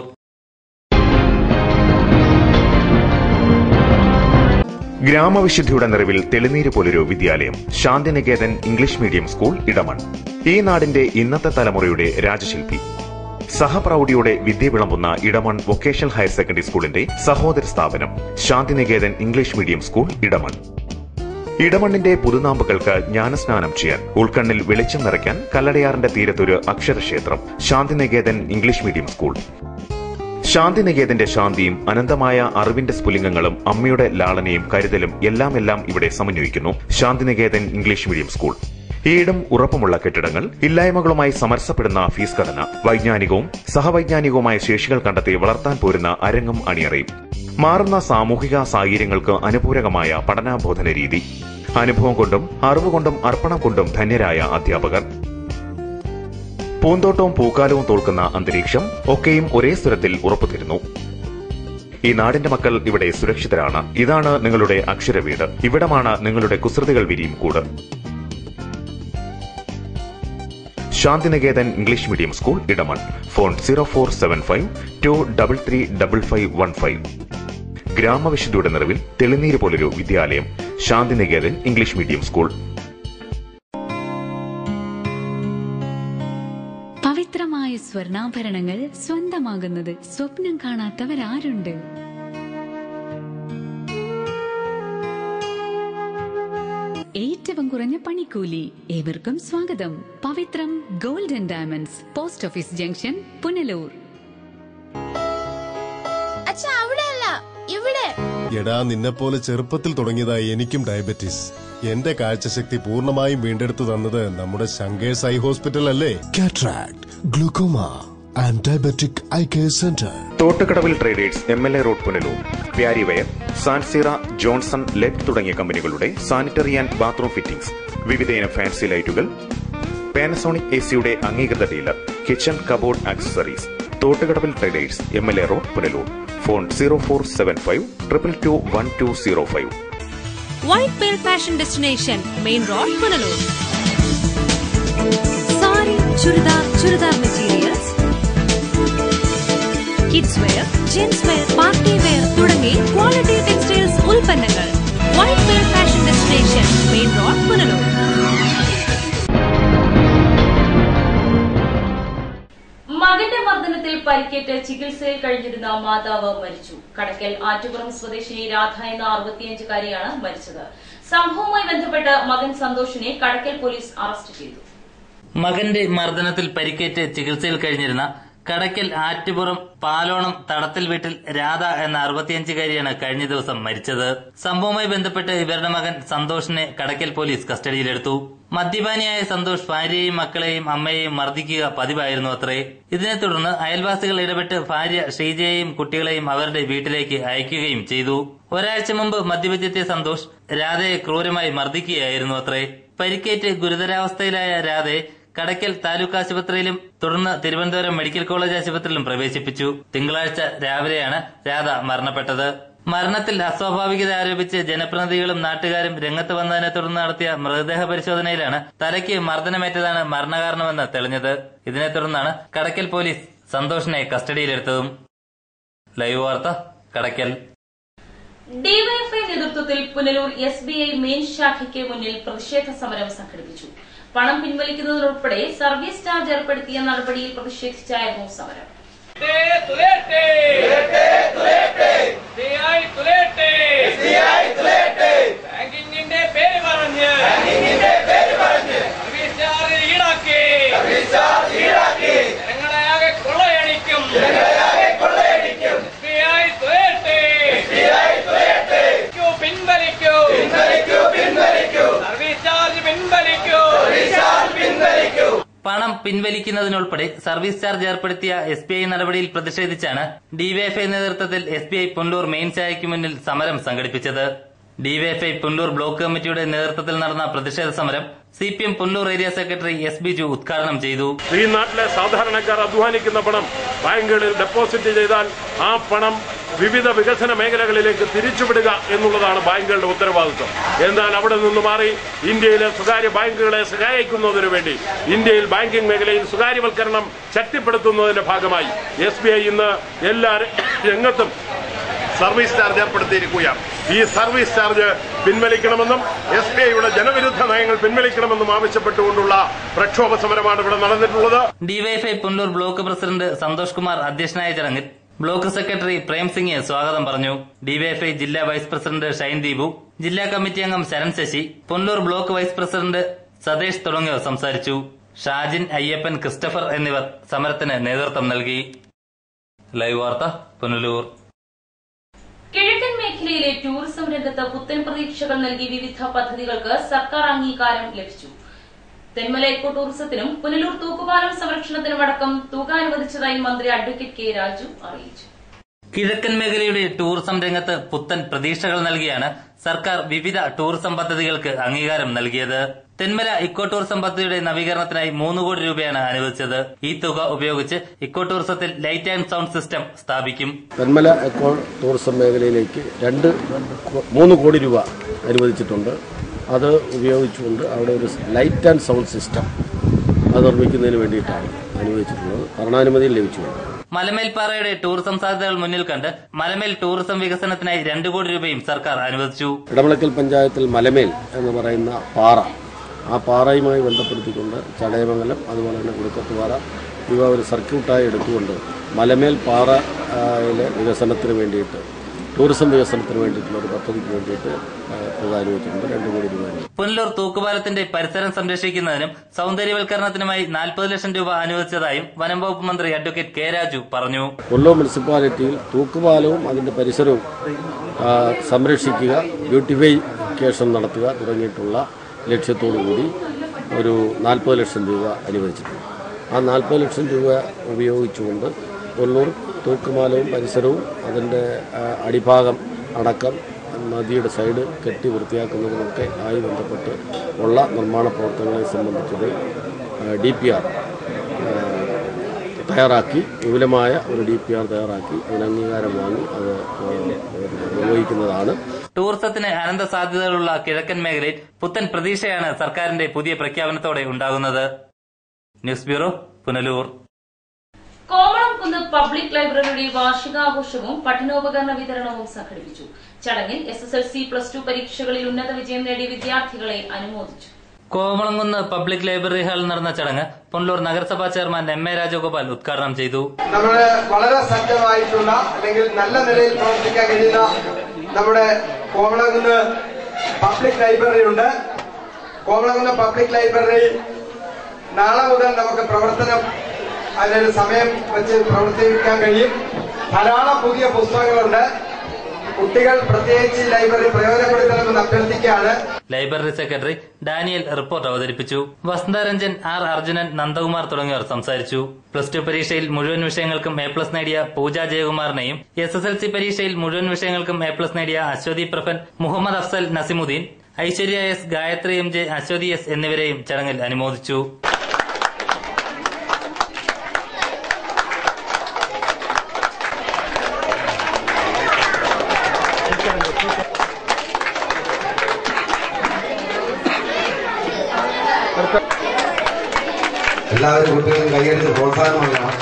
ഗ്രാമവിശുദ്ധിയുടെ നിറവിൽ തെളിനീര് പോലൊരു വിദ്യാലയം Santhiniketan English medium school Edamon ഈ നാടിന്റെ ഇന്നത്തെ തലമുറയുടെ രാജശില്പി സഹപ്രൗഢിയോടെ വിദ്യ വിളമ്പുന്ന ഇടമൺ വൊക്കേഷണൽ ഹയർ സെക്കൻഡറി സ്കൂളിന്റെ സഹോദര സ്ഥാപനം Santhiniketan English medium school Edamon ഇടമണ്ണിന്റെ പുതുനാമ്പുകൾക്ക് ജ്ഞാനസ്നാനം ചെയ്യാൻ ഉൾക്കണ്ണിൽ വെളിച്ചം നിറയ്ക്കാൻ കല്ലടയാറിന്റെ തീരത്തൊരു അക്ഷരക്ഷേത്രം ശാന്തിനികേതൻ ഇംഗ്ലീഷ് മീഡിയം സ്കൂൾ ശാന്തിനികേതന്റെ ശാന്തിയും അനന്തമായ അറിവിന്റെ സ്ഫുലിംഗങ്ങളും അമ്മയുടെ ലാളനയും കരുതലും എല്ലാം എല്ലാം ഇവിടെ സമന്വയിക്കുന്നു ശാന്തിനികേതൻ ഇംഗ്ലീഷ് മീഡിയം സ്കൂൾ ഈടും ഉറപ്പുമുള്ള കെട്ടിടങ്ങൾ ഇല്ലായ്മകളുമായി സമരസപ്പെടുന്ന ഫീസ് ഘടന വൈജ്ഞാനികവും സഹവൈജ്ഞാനികവുമായ ശേഷികൾ കണ്ടെത്തി വളർത്താൻ പോരുന്ന അരങ്ങും അണിയറയും മാറുന്ന സാമൂഹിക സാഹചര്യങ്ങൾക്ക് അനുപൂരകമായ പഠനാബോധന രീതി അനുഭവം കൊണ്ടും അറിവുകൊണ്ടും അർപ്പണം കൊണ്ടും ധന്യരായ അധ്യാപകർ പൂന്തോട്ടവും പൂക്കാലവും തോൽക്കുന്ന അന്തരീക്ഷം ഒക്കെയും ഒരേ സ്വരത്തിൽ ഉറപ്പുതരുന്നു ഈ നാടിന്റെ മക്കൾ ഇവിടെ സുരക്ഷിതരാണ് ഇതാണ് നിങ്ങളുടെ അക്ഷരവീട് ഇവിടമാണ് നിങ്ങളുടെ കുസൃതികൾ വിരിയും കൂട് Shantiniketan English medium school Edamon phone zero four seven five two double three double five one five ഗ്രാമവിശുദ്ധിയുടെ നിറവിൽ തെളിനീര് പോലൊരു വിദ്യാലയം ശാന്തിനികേതൻ ഇംഗ്ലീഷ് മീഡിയം സ്കൂൾ പവിത്രമായ സ്വർണ്ണാഭരണങ്ങൾ സ്വന്തമാകുന്നത് സ്വപ്നം കാണാത്തവരാരുണ്ട് ഏറ്റവും കുറഞ്ഞ പണിക്കൂലി ഏവർക്കും സ്വാഗതം Pavithram golden diamonds post office junction Punalur അച്ഛാ അവിടെയല്ല ഇവിടെ എടാ നിന്നെപ്പോലെ ചെറുപ്പത്തിൽ തുടങ്ങിയതായി എനിക്കും ഡയബറ്റീസ് എന്റെ കാഴ്ചശക്തി പൂർണ്ണമായും വീണ്ടെടുത്തു തന്നത് നമ്മുടെ ശങ്കേഴ്സ് ഐ ഹോസ്പിറ്റൽ അല്ലേ cataract glaucoma and diabetic eye care centre Thottukadavil traders M L A road Punalur Parryware സാൻസീറ ജോൺസൺ ലെറ്റ് തുടങ്ങിയ കമ്പനികളുടെ സാനിറ്ററി ആൻഡ് ബാത്റൂം ഫിറ്റിംഗ്സ് വിവിധയിനം ഫാൻസി ലൈറ്റുകൾ പാനസോണിക് എ സിയുടെ അംഗീകൃത dealer kitchen cupboard accessories Thottukadavil traders M L A road Punalur phone zero four seven five triple two one two zero five white pearl fashion destination main road Punalur sari churidar churidar materials kids wear gents wear party wear തുടങ്ങി quality textiles ഉൽപ്പന്നങ്ങൾ white pearl fashion destination main road Punalur മകന്റെ മർദ്ദനത്തിൽ പരിക്കേറ്റ് ചികിത്സയിൽ കഴിഞ്ഞിരുന്ന മാതാവ് മരിച്ചു കടക്കൽ ആറ്റുപുറം സ്വദേശിനി രാധ എന്ന അറുപത്തിയഞ്ചുകാരിയാണ് മരിച്ചത് സംഭവവുമായി ബന്ധപ്പെട്ട് മകൻ സന്തോഷിനെ കടക്കൽ പോലീസ് അറസ്റ്റ് ചെയ്തു മകന്റെ മർദ്ദനത്തിൽ പരിക്കേറ്റ് ചികിത്സയിൽ കഴിഞ്ഞിരുന്ന കടയ്ക്കൽ ആറ്റുപുറം പാലോണം തടത്തിൽ വീട്ടിൽ രാധ എന്ന അറുപത്തിയഞ്ചുകാരിയാണ് കഴിഞ്ഞ ദിവസം മരിച്ചത് സംഭവവുമായി ബന്ധപ്പെട്ട് ഇവരുടെ മകൻ സന്തോഷിനെ കടയ്ക്കൽ പോലീസ് കസ്റ്റഡിയിലെടുത്തു മദ്യപാനിയായ സന്തോഷ് ഭാര്യയെയും മക്കളെയും അമ്മയെയും മർദ്ദിക്കുക പതിവായിരുന്നു അത്രേ ഇതിനെ തുടർന്ന് അയൽവാസികൾ ഇടപെട്ട് ഭാര്യ ശ്രീജയെയും കുട്ടികളെയും അവരുടെ വീട്ടിലേക്ക് അയക്കുകയും ചെയ്തു ഒരാഴ്ച മുമ്പ് മദ്യപിച്ചെത്തിയ സന്തോഷ് രാധയെ ക്രൂരമായി മർദ്ദിക്കുകയായിരുന്നു അത്രേ പരിക്കേറ്റ് ഗുരുതരാവസ്ഥയിലായ രാധയെ കടയ്ക്കൽ താലൂക്ക് ആശുപത്രിയിലും തുടർന്ന് തിരുവനന്തപുരം മെഡിക്കൽ കോളേജ് ആശുപത്രിയിലും പ്രവേശിപ്പിച്ചു തിങ്കളാഴ്ച രാവിലെയാണ് രാധ മരണപ്പെട്ടത് മരണത്തിൽ അസ്വാഭാവികത ആരോപിച്ച് ജനപ്രതിനിധികളും നാട്ടുകാരും രംഗത്ത് വന്നതിനെ തുടർന്ന് നടത്തിയ മൃതദേഹ പരിശോധനയിലാണ് തലയ്ക്ക് മർദ്ദനമേറ്റതാണ് മരണകാരണമെന്ന് തെളിഞ്ഞത് ഇതിനെ തുടർന്നാണ് കടയ്ക്കൽ പോലീസ് സന്തോഷിനെ കസ്റ്റഡിയിലെടുത്തതും ലൈവ് വാർത്ത കടയ്ക്കൽ ഡിവൈഎഫ്ഐ നേതൃത്വത്തിൽ Punalur S B I main ശാഖയ്ക്ക് മുന്നിൽ പ്രതിഷേധ സമരം സംഘടിപ്പിച്ചു പണം പിൻവലിക്കുന്നതിനുൾപ്പെടെ സർവീസ് ചാർജ് ഏർപ്പെടുത്തിയ നടപടിയിൽ പ്രതിഷേധിച്ചായിരുന്നു സമരം ബാങ്കിങ്ങിന്റെ പേര് പറഞ്ഞ് സർവീസ് ചാർജ് ഈടാക്കി ജനങ്ങളെ ആകെ കൊള്ളയടിക്കും SBI തുയരട്ടെ. പിൻവലിക്കൂ സർവീസ് ചാർജ് പിൻവലിക്കൂ പണം പിൻവലിക്കുന്നതിനുൾപ്പെടെ സർവീസ് ചാർജ് ഏർപ്പെടുത്തിയ എസ് ബി ഐ നടപടിയിൽ പ്രതിഷേധിച്ചാണ് ഡിവൈഎഫ്ഐ നേതൃത്വത്തിൽ S B I Punalur main ശാഖയ്ക്ക് മുന്നിൽ സമരം സംഘടിപ്പിച്ചത് ഡിവൈഎഫ്ഐ പുണ്ടൂർ ബ്ലോക്ക് കമ്മിറ്റിയുടെ നേതൃത്വത്തിൽ നടന്ന പ്രതിഷേധ സമരം C P M Punalur area secretary S Biju ഉദ്ഘാടനം ചെയ്തു ഈ നാട്ടിലെ സാധാരണക്കാർ അധ്വാനിക്കുന്ന പണം ബാങ്കുകളിൽ ഡെപ്പോസിറ്റ് ചെയ്താൽ ആ പണം വിവിധ വികസന മേഖലകളിലേക്ക് തിരിച്ചുവിടുക എന്നുള്ളതാണ് ബാങ്കുകളുടെ ഉത്തരവാദിത്വം എന്നാൽ അവിടെ നിന്ന് മാറി ഇന്ത്യയിലെ സ്വകാര്യ ബാങ്കുകളെ സഹായിക്കുന്നതിനു വേണ്ടി ഇന്ത്യയിൽ ബാങ്കിംഗ് മേഖലയിൽ സ്വകാര്യവൽക്കരണം ശക്തിപ്പെടുത്തുന്നതിന്റെ ഭാഗമായി എസ് ബി ഐ ഇന്ന് എല്ലാ രംഗത്തും സർവീസ് ചാർജ് ഏർപ്പെടുത്തിയിരിക്കുകയാണ് ഈ സർവീസ് ചാർജ് പിൻവലിക്കണമെന്നും എസ് ബി ഐയുടെ ജനവിരുദ്ധ നയങ്ങൾ പിൻവലിക്കണമെന്നും ആവശ്യപ്പെട്ടുകൊണ്ടുള്ള പ്രക്ഷോഭ സമരമാണ് ഇവിടെ നടന്നിട്ടുള്ളത് DYFI Punalur block president Santhosh Kumar അധ്യക്ഷനായ ചടങ്ങിൽ ബ്ലോക്ക് സെക്രട്ടറി പ്രേം സിംഗ് സ്വാഗതം പറഞ്ഞു ഡിവൈഎഫ്ഐ ജില്ലാ വൈസ് പ്രസിഡന്റ് ഷൈൻ ദീപു ജില്ലാ കമ്മിറ്റി അംഗം Saran Sasi Punalur block vice president Satheesh തുടങ്ങിയവർ സംസാരിച്ചു ഷാജിൻ അയ്യപ്പൻ ക്രിസ്റ്റഫർ എന്നിവർ സമരത്തിന് നേതൃത്വം നൽകി ലൈവ് വാർത്ത പുനലൂർ കിഴക്കൻ മേഖലയിലെ ടൂറിസം രംഗത്ത് പുത്തൻ പ്രതീക്ഷകൾ നൽകി വിവിധ പദ്ധതികൾക്ക് സർക്കാർ അംഗീകാരം ലഭിച്ചു തെന്മല എക്കോ ടൂറിസത്തിനും പുനലൂർ തൂക്കുപാലം സംരക്ഷണത്തിനും അടക്കം തുക അനുവദിച്ചതായി മന്ത്രി അഡ്വക്കേറ്റ് കെ രാജു അറിയിച്ചു കിഴക്കൻ മേഖലയുടെ ടൂറിസം രംഗത്ത് പുത്തൻ പ്രതീക്ഷകൾ നൽകിയാണ് സർക്കാർ വിവിധ ടൂറിസം പദ്ധതികൾക്ക് അംഗീകാരം നൽകിയത് തെന്മല ഇക്കോ ടൂറിസം പദ്ധതിയുടെ നവീകരണത്തിനായി മൂന്ന് കോടി രൂപയാണ് അനുവദിച്ചത് ഈ തുക ഉപയോഗിച്ച് ഇക്കോ ടൂറിസത്തിൽ ലൈറ്റ് ആൻഡ് സൗണ്ട് സിസ്റ്റം സ്ഥാപിക്കും തെന്മല എക്കോ ടൂറിസം മേഖലയിലേക്ക് രണ്ട് കോ- മൂന്ന് കോടി രൂപ അനുവദിച്ചിട്ടുണ്ട് അത് ഉപയോഗിച്ചുകൊണ്ട് അവിടെ ഒരു ലൈറ്റ് ആൻഡ് സൗണ്ട് സിസ്റ്റം അത് നിർമ്മിക്കുന്നതിന് വേണ്ടിയിട്ടാണ് അനുവദിച്ചിട്ടുള്ളത് ഭരണാനുമതിയും ലഭിച്ചിട്ടുണ്ട് മലമേൽപ്പാറയുടെ ടൂറിസം സാധ്യതകൾ മുന്നിൽ കണ്ട് മലമേൽ ടൂറിസം വികസനത്തിനായി രണ്ടു കോടി രൂപയും സർക്കാർ അനുവദിച്ചു ഇടമളക്കൽ പഞ്ചായത്തിൽ മലമേൽ എന്ന് പറയുന്ന പാറ ആ പാറയുമായി ബന്ധപ്പെടുത്തിക്കൊണ്ട് ചടയമംഗലം അതുപോലെ തന്നെ കുടുക്കത്തുപാറ ഇവ ഒരു സർക്യൂട്ടായി എടുത്തുകൊണ്ട് മലമേൽ പാറയിലെ വികസനത്തിന് വേണ്ടിയിട്ട് ടൂറിസം വികസനത്തിന് വേണ്ടിയിട്ടുള്ള ഒരു പദ്ധതിക്ക് വേണ്ടിയിട്ട് ആ, തുക അനുവദിച്ചിട്ടുണ്ട് രണ്ട് കോടി രൂപ അനുവദിച്ചു. പുനലൂർ തൂക്കുപാലത്തിന്റെ പരിസരം സംരക്ഷിക്കുന്നതിനും സൗന്ദര്യവൽക്കരണത്തിനുമായി നാൽപ്പത് ലക്ഷം രൂപ അനുവദിച്ചതായും വനം വകുപ്പ് മന്ത്രി അഡ്വക്കേറ്റ് കെ രാജു പറഞ്ഞു കൊല്ലം മുനിസിപ്പാലിറ്റിയിൽ തൂക്കുപാലവും അതിന്റെ പരിസരവും ആ, സംരക്ഷിക്കുക ബ്യൂട്ടിഫിക്കേഷൻ നടത്തുക തുടങ്ങിയിട്ടുള്ള ലക്ഷ്യത്തോടു കൂടി ഒരു നാൽപ്പത് ലക്ഷം രൂപ അനുവദിച്ചിട്ടുണ്ട് ആ നാൽപ്പത് ലക്ഷം രൂപ ഉപയോഗിച്ചുകൊണ്ട് കൊല്ലൂർ തൂക്കുപാലവും പരിസരവും അതിൻ്റെ ആ, അടിഭാഗം അടക്കം നദിയുടെ സൈഡ് കെട്ടി വൃത്തിയാക്കുന്നതിനൊക്കെ ആയി ബന്ധപ്പെട്ട് ഉള്ള നിർമ്മാണ പ്രവർത്തനങ്ങളെ സംബന്ധിച്ചത് ഡി പി ആർ തയ്യാറാക്കി വിപുലമായ ഒരു ഡി പി ആർ തയ്യാറാക്കി അതിന് അംഗീകാരം വാങ്ങി അത് ഏഹ്, നിർവഹിക്കുന്നതാണ് ടൂറിസത്തിന് അനന്ത സാധ്യതകളുള്ള കിഴക്കൻ മേഖലയിൽ പുത്തൻ പ്രതീക്ഷയാണ് സർക്കാരിന്റെ പുതിയ പ്രഖ്യാപനത്തോടെ ഉണ്ടാകുന്നത് news bureau Punalur Komalamkunnu public ലൈബ്രറിയുടെ വാർഷികാഘോഷവും പഠനോപകരണ വിതരണവും സംഘടിപ്പിച്ചു ചടങ്ങിൽ S S L C plus two പരീക്ഷകളിൽ ഉന്നത വിജയം നേടിയ വിദ്യാർത്ഥികളെ അനുമോദിച്ചു കോമളംകുന്ന് പബ്ലിക് ലൈബ്രറി ഹാളിൽ നടന്ന ചടങ്ങ് പുനലൂർ നഗരസഭാ ചെയർമാൻ എം എ രാജഗോപാൽ ഉദ്ഘാടനം ചെയ്തു നമ്മൾ വളരെ സജ്ജമായിട്ടുള്ള അല്ലെങ്കിൽ നല്ല നിലയിൽ പ്രവർത്തിക്കാൻ കഴിയുന്ന നമ്മുടെ കോമളകുന്ന് പബ്ലിക് ലൈബ്രറി ഉണ്ട് കോമളകുന്ന് പബ്ലിക് ലൈബ്രറി നാളെ മുതൽ നമുക്ക് പ്രവർത്തനം അതിനൊരു സമയം വെച്ച് പ്രവർത്തിക്കാൻ കഴിയും ധാരാളം പുതിയ പുസ്തകങ്ങളുണ്ട് കുട്ടികൾ പ്രത്യേകിച്ച് ഈ ലൈബ്രറി പ്രയോജനപ്പെടുത്തണമെന്ന് അഭ്യർത്ഥിക്കുകയാണ് ലൈബ്രറി സെക്രട്ടറി ഡാനിയൽ റിപ്പോർട്ട് അവതരിപ്പിച്ചു വസന്തരഞ്ജൻ ആർ അർജുനൻ നന്ദകുമാർ തുടങ്ങിയവർ സംസാരിച്ചു പ്ലസ് ടു പരീക്ഷയിൽ മുഴുവൻ വിഷയങ്ങൾക്കും എ പ്ലസ് നേടിയ പൂജ ജയകുമാറിനെയും എസ് എസ് എൽ സി പരീക്ഷയിൽ മുഴുവൻ വിഷയങ്ങൾക്കും എ പ്ലസ് നേടിയ അശ്വതി പ്രഫൻ Muhammad Afsal Nasimuddin Aishwarya S Gayathri M J Aswathi S എന്നിവരെയും ചടങ്ങിൽ അനുമോദിച്ചു എല്ലാവരും കുട്ടികളും കൈയടിച്ച് പ്രോത്സാഹനം നൽകണം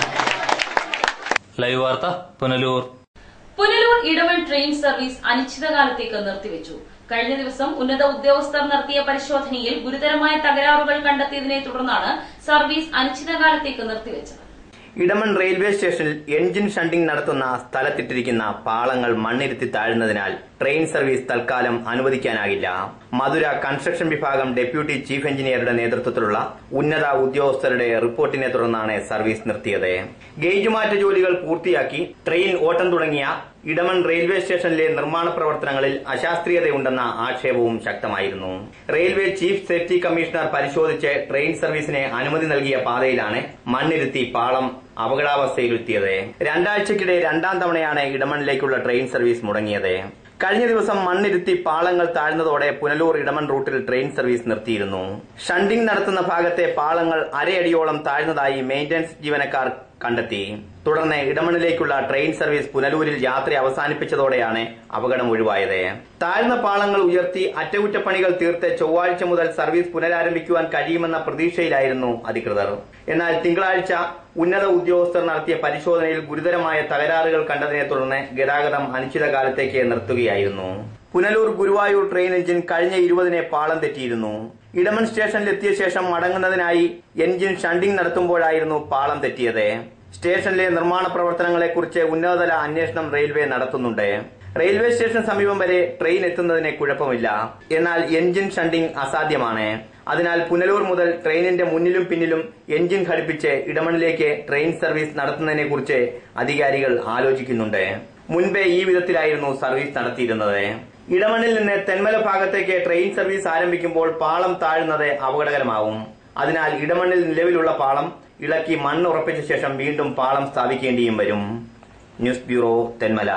ലൈവ് വാർത്ത പുനലൂർ പുനലൂർ ഇടവൺ ട്രെയിൻ സർവീസ് അനിശ്ചിതകാലത്തേക്ക് നിർത്തിവെച്ചു കഴിഞ്ഞ ദിവസം ഉന്നത ഉദ്യോഗസ്ഥർ നടത്തിയ പരിശോധനയിൽ ഗുരുതരമായ തകരാറുകൾ കണ്ടെത്തിയതിനെ തുടർന്നാണ് സർവീസ് അനിശ്ചിതകാലത്തേക്ക് നിർത്തിവെച്ചത് ഇടമൺ റെയിൽവേ സ്റ്റേഷനിൽ എൻജിൻ ഷണ്ടിംഗ് നടത്തുന്ന സ്ഥലത്തിട്ടിരിക്കുന്ന പാളങ്ങൾ മണ്ണിരുത്തി താഴുന്നതിനാൽ ട്രെയിൻ സർവീസ് തൽക്കാലം അനുവദിക്കാനാകില്ല മധുര കൺസ്ട്രക്ഷൻ വിഭാഗം ഡെപ്യൂട്ടി ചീഫ് എഞ്ചിനീയറുടെ നേതൃത്വത്തിലുള്ള ഉന്നത ഉദ്യോഗസ്ഥരുടെ റിപ്പോർട്ടിനെ തുടർന്നാണ് സർവീസ് നിർത്തിയത് ഗേജ് മാറ്റ ജോലികൾ പൂർത്തിയാക്കി ട്രെയിൻ ഓട്ടം തുടങ്ങിയ ഇടമൺ റെയിൽവേ സ്റ്റേഷനിലെ നിർമ്മാണ പ്രവർത്തനങ്ങളിൽ അശാസ്ത്രീയതയുണ്ടെന്ന ആക്ഷേപവും ശക്തമായിരുന്നു റെയിൽവേ ചീഫ് സേഫ്റ്റി കമ്മീഷണർ പരിശോധിച്ച് ട്രെയിൻ സർവീസിന് അനുമതി നൽകിയ പാതയിലാണ് മണ്ണിരുത്തി പാളം അപകടാവസ്ഥയിലെത്തിയത് രണ്ടാഴ്ചക്കിടെ രണ്ടാം തവണയാണ് ഇടമണിലേക്കുള്ള ട്രെയിൻ സർവീസ് മുടങ്ങിയത് കഴിഞ്ഞ ദിവസം മണ്ണിരുത്തി പാളങ്ങൾ താഴ്ന്നതോടെ പുനലൂർ ഇടമൺ റൂട്ടിൽ ട്രെയിൻ സർവീസ് നിർത്തിയിരുന്നു ഷണ്ടിംഗ് നടത്തുന്ന ഭാഗത്തെ പാളങ്ങൾ അരയടിയോളം താഴ്ന്നതായി മെയിന്റനൻസ് ജീവനക്കാർ കണ്ടെത്തി തുടർന്ന് ഇടമണിലേക്കുള്ള ട്രെയിൻ സർവീസ് പുനലൂരിൽ യാത്ര അവസാനിപ്പിച്ചതോടെയാണ് അപകടം ഒഴിവായത് താഴ്ന്ന പാളങ്ങൾ ഉയർത്തി അറ്റകുറ്റപ്പണികൾ തീർത്ത് ചൊവ്വാഴ്ച മുതൽ സർവീസ് പുനരാരംഭിക്കുവാൻ കഴിയുമെന്ന പ്രതീക്ഷയിലായിരുന്നു അധികൃതർ എന്നാൽ തിങ്കളാഴ്ച ഉന്നത ഉദ്യോഗസ്ഥർ നടത്തിയ പരിശോധനയിൽ ഗുരുതരമായ തകരാറുകൾ കണ്ടതിനെ തുടർന്ന് ഗതാഗതം അനിശ്ചിതകാലത്തേക്ക് നിർത്തുകയായിരുന്നു പുനലൂർ ഗുരുവായൂർ ട്രെയിൻ എഞ്ചിൻ കഴിഞ്ഞ ഇരുപതിനെ പാളം തെറ്റിയിരുന്നു ഇടമൺ സ്റ്റേഷനിലെത്തിയ ശേഷം മടങ്ങുന്നതിനായി എഞ്ചിൻ ഷണ്ടിംഗ് നടത്തുമ്പോഴായിരുന്നു പാളം തെറ്റിയത് സ്റ്റേഷനിലെ നിർമ്മാണ പ്രവർത്തനങ്ങളെക്കുറിച്ച് ഉന്നതതല അന്വേഷണം റെയിൽവേ നടത്തുന്നുണ്ട് റെയിൽവേ സ്റ്റേഷൻ സമീപം വരെ ട്രെയിൻ എത്തുന്നതിന് കുഴപ്പമില്ല എന്നാൽ എഞ്ചിൻ ഷണ്ടിംഗ് അസാധ്യമാണ് അതിനാൽ പുനലൂർ മുതൽ ട്രെയിനിന്റെ മുന്നിലും പിന്നിലും എഞ്ചിൻ ഘടിപ്പിച്ച് ഇടമണിലേക്ക് ട്രെയിൻ സർവീസ് നടത്തുന്നതിനെക്കുറിച്ച് അധികാരികൾ ആലോചിക്കുന്നുണ്ട് മുൻപേ ഈ വിധത്തിലായിരുന്നു സർവീസ് നടത്തിയിരുന്നത് ഇടമണ്ണിൽ നിന്ന് തെന്മല ഭാഗത്തേക്ക് ട്രെയിൻ സർവീസ് ആരംഭിക്കുമ്പോൾ പാളം താഴുന്നത് അപകടകരമാവും അതിനാൽ ഇടമണ്ണിൽ നിലവിലുള്ള പാളം ഇളക്കി മണ്ണ് ഉറപ്പിച്ച ശേഷം വീണ്ടും പാളം സ്ഥാപിക്കേണ്ടിയും വരും ന്യൂസ് ബ്യൂറോ തെന്മല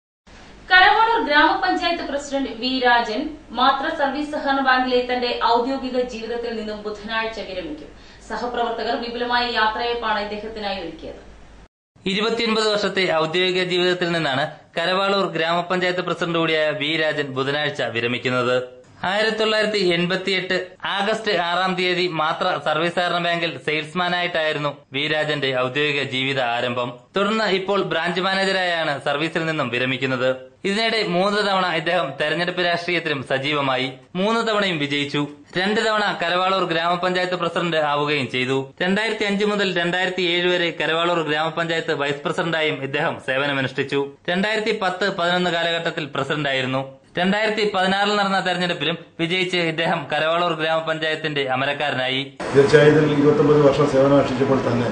കരവാളൂർ ഗ്രാമപഞ്ചായത്ത് പ്രസിഡന്റ് വി രാജൻ മാത്ര സർവീസ് സഹകരണ ബാങ്കിലെ തന്റെ ഔദ്യോഗിക ജീവിതത്തിൽ നിന്നും ബുധനാഴ്ച വിരമിക്കും സഹപ്രവർത്തകർ വിപുലമായ യാത്രയപ്പാണ് ഇദ്ദേഹത്തിനായി ഒരുക്കിയത് ഇരുപത്തിയൊൻപത് വർഷത്തെ ഔദ്യോഗിക ജീവിതത്തിൽ നിന്നാണ് കരവാളൂർ ഗ്രാമപഞ്ചായത്ത് പ്രസിഡന്റ് കൂടിയായ വി രാജൻ ബുധനാഴ്ച വിരമിക്കുന്നത് ആയിരത്തി തൊള്ളായിരത്തി എൺപത്തിയെട്ട് ആഗസ്റ്റ് ആറാം തീയതി മാത്ര സർവീസ് സഹകരണ ബാങ്കിൽ സെയിൽസ്മാനായിട്ടായിരുന്നു വി രാജന്റെ ഔദ്യോഗിക ജീവിത ആരംഭം തുടർന്ന് ഇപ്പോൾ ബ്രാഞ്ച് മാനേജരായാണ് സർവീസിൽ നിന്നും വിരമിക്കുന്നത് ഇതിനിടെ മൂന്ന് തവണ ഇദ്ദേഹം തെരഞ്ഞെടുപ്പ് രാഷ്ട്രീയത്തിലും സജീവമായി മൂന്ന് തവണയും വിജയിച്ചു രണ്ട് തവണ കരവാളൂർ ഗ്രാമപഞ്ചായത്ത് പ്രസിഡന്റ് ആവുകയും ചെയ്തു രണ്ടായിരത്തി അഞ്ച് മുതൽ രണ്ടായിരത്തി ഏഴ് വരെ കരവാളൂർ ഗ്രാമപഞ്ചായത്ത് വൈസ് പ്രസിഡന്റായും ഇദ്ദേഹം സേവനമനുഷ്ഠിച്ചു രണ്ടായിരത്തി പത്ത് പതിനൊന്ന് കാലഘട്ടത്തിൽ പ്രസിഡന്റായിരുന്നു രണ്ടായിരത്തി പതിനാറിൽ നടന്ന തെരഞ്ഞെടുപ്പിലും വിജയിച്ച് ഇദ്ദേഹം കരവാളൂർ ഗ്രാമപഞ്ചായത്തിന്റെ അമരക്കാരനായി തീർച്ചയായും ഇരുപത്തൊമ്പത് വർഷം സേവനമനുഷ്ഠിച്ചപ്പോൾ തന്നെ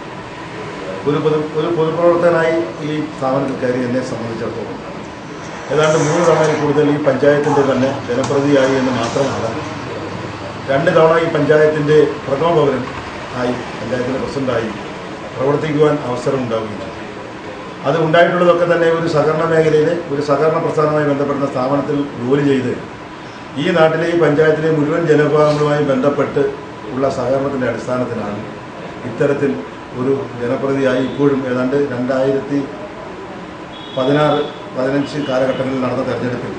ഒരു പൊതു ഒരു പൊതുപ്രവർത്തകനായി ഈ സ്ഥാപനത്തിൽ കയറി എന്നെ സംബന്ധിച്ചിടത്തോളം ഏതാണ്ട് മൂന്ന് തവണയിൽ കൂടുതൽ ഈ പഞ്ചായത്തിൻ്റെ തന്നെ ജനപ്രതിയായി എന്ന് മാത്രമല്ല രണ്ട് തവണ ഈ പഞ്ചായത്തിൻ്റെ പ്രഥമ പൗരൻ ആയി പഞ്ചായത്തിൻ്റെ പ്രസിഡന്റായി പ്രവർത്തിക്കുവാൻ അവസരം ഉണ്ടാവുകയും ചെയ്തു അത് ഉണ്ടായിട്ടുള്ളതൊക്കെ തന്നെ ഒരു സഹകരണ മേഖലയിലെ ഒരു സഹകരണ പ്രസ്ഥാനവുമായി ബന്ധപ്പെടുന്ന സ്ഥാപനത്തിൽ ജോലി ചെയ്ത് ഈ നാട്ടിലെ ഈ പഞ്ചായത്തിലെ മുഴുവൻ ജനവിഭാഗങ്ങളുമായി ബന്ധപ്പെട്ട് ഉള്ള സഹകരണത്തിൻ്റെ അടിസ്ഥാനത്തിലാണ് ഇത്തരത്തിൽ ഒരു ജനപ്രതിയായി ഇപ്പോഴും ഏതാണ്ട് രണ്ടായിരത്തി പതിനാറ് പതിനഞ്ച് കാലഘട്ടങ്ങളിൽ നടന്ന തെരഞ്ഞെടുപ്പിൽ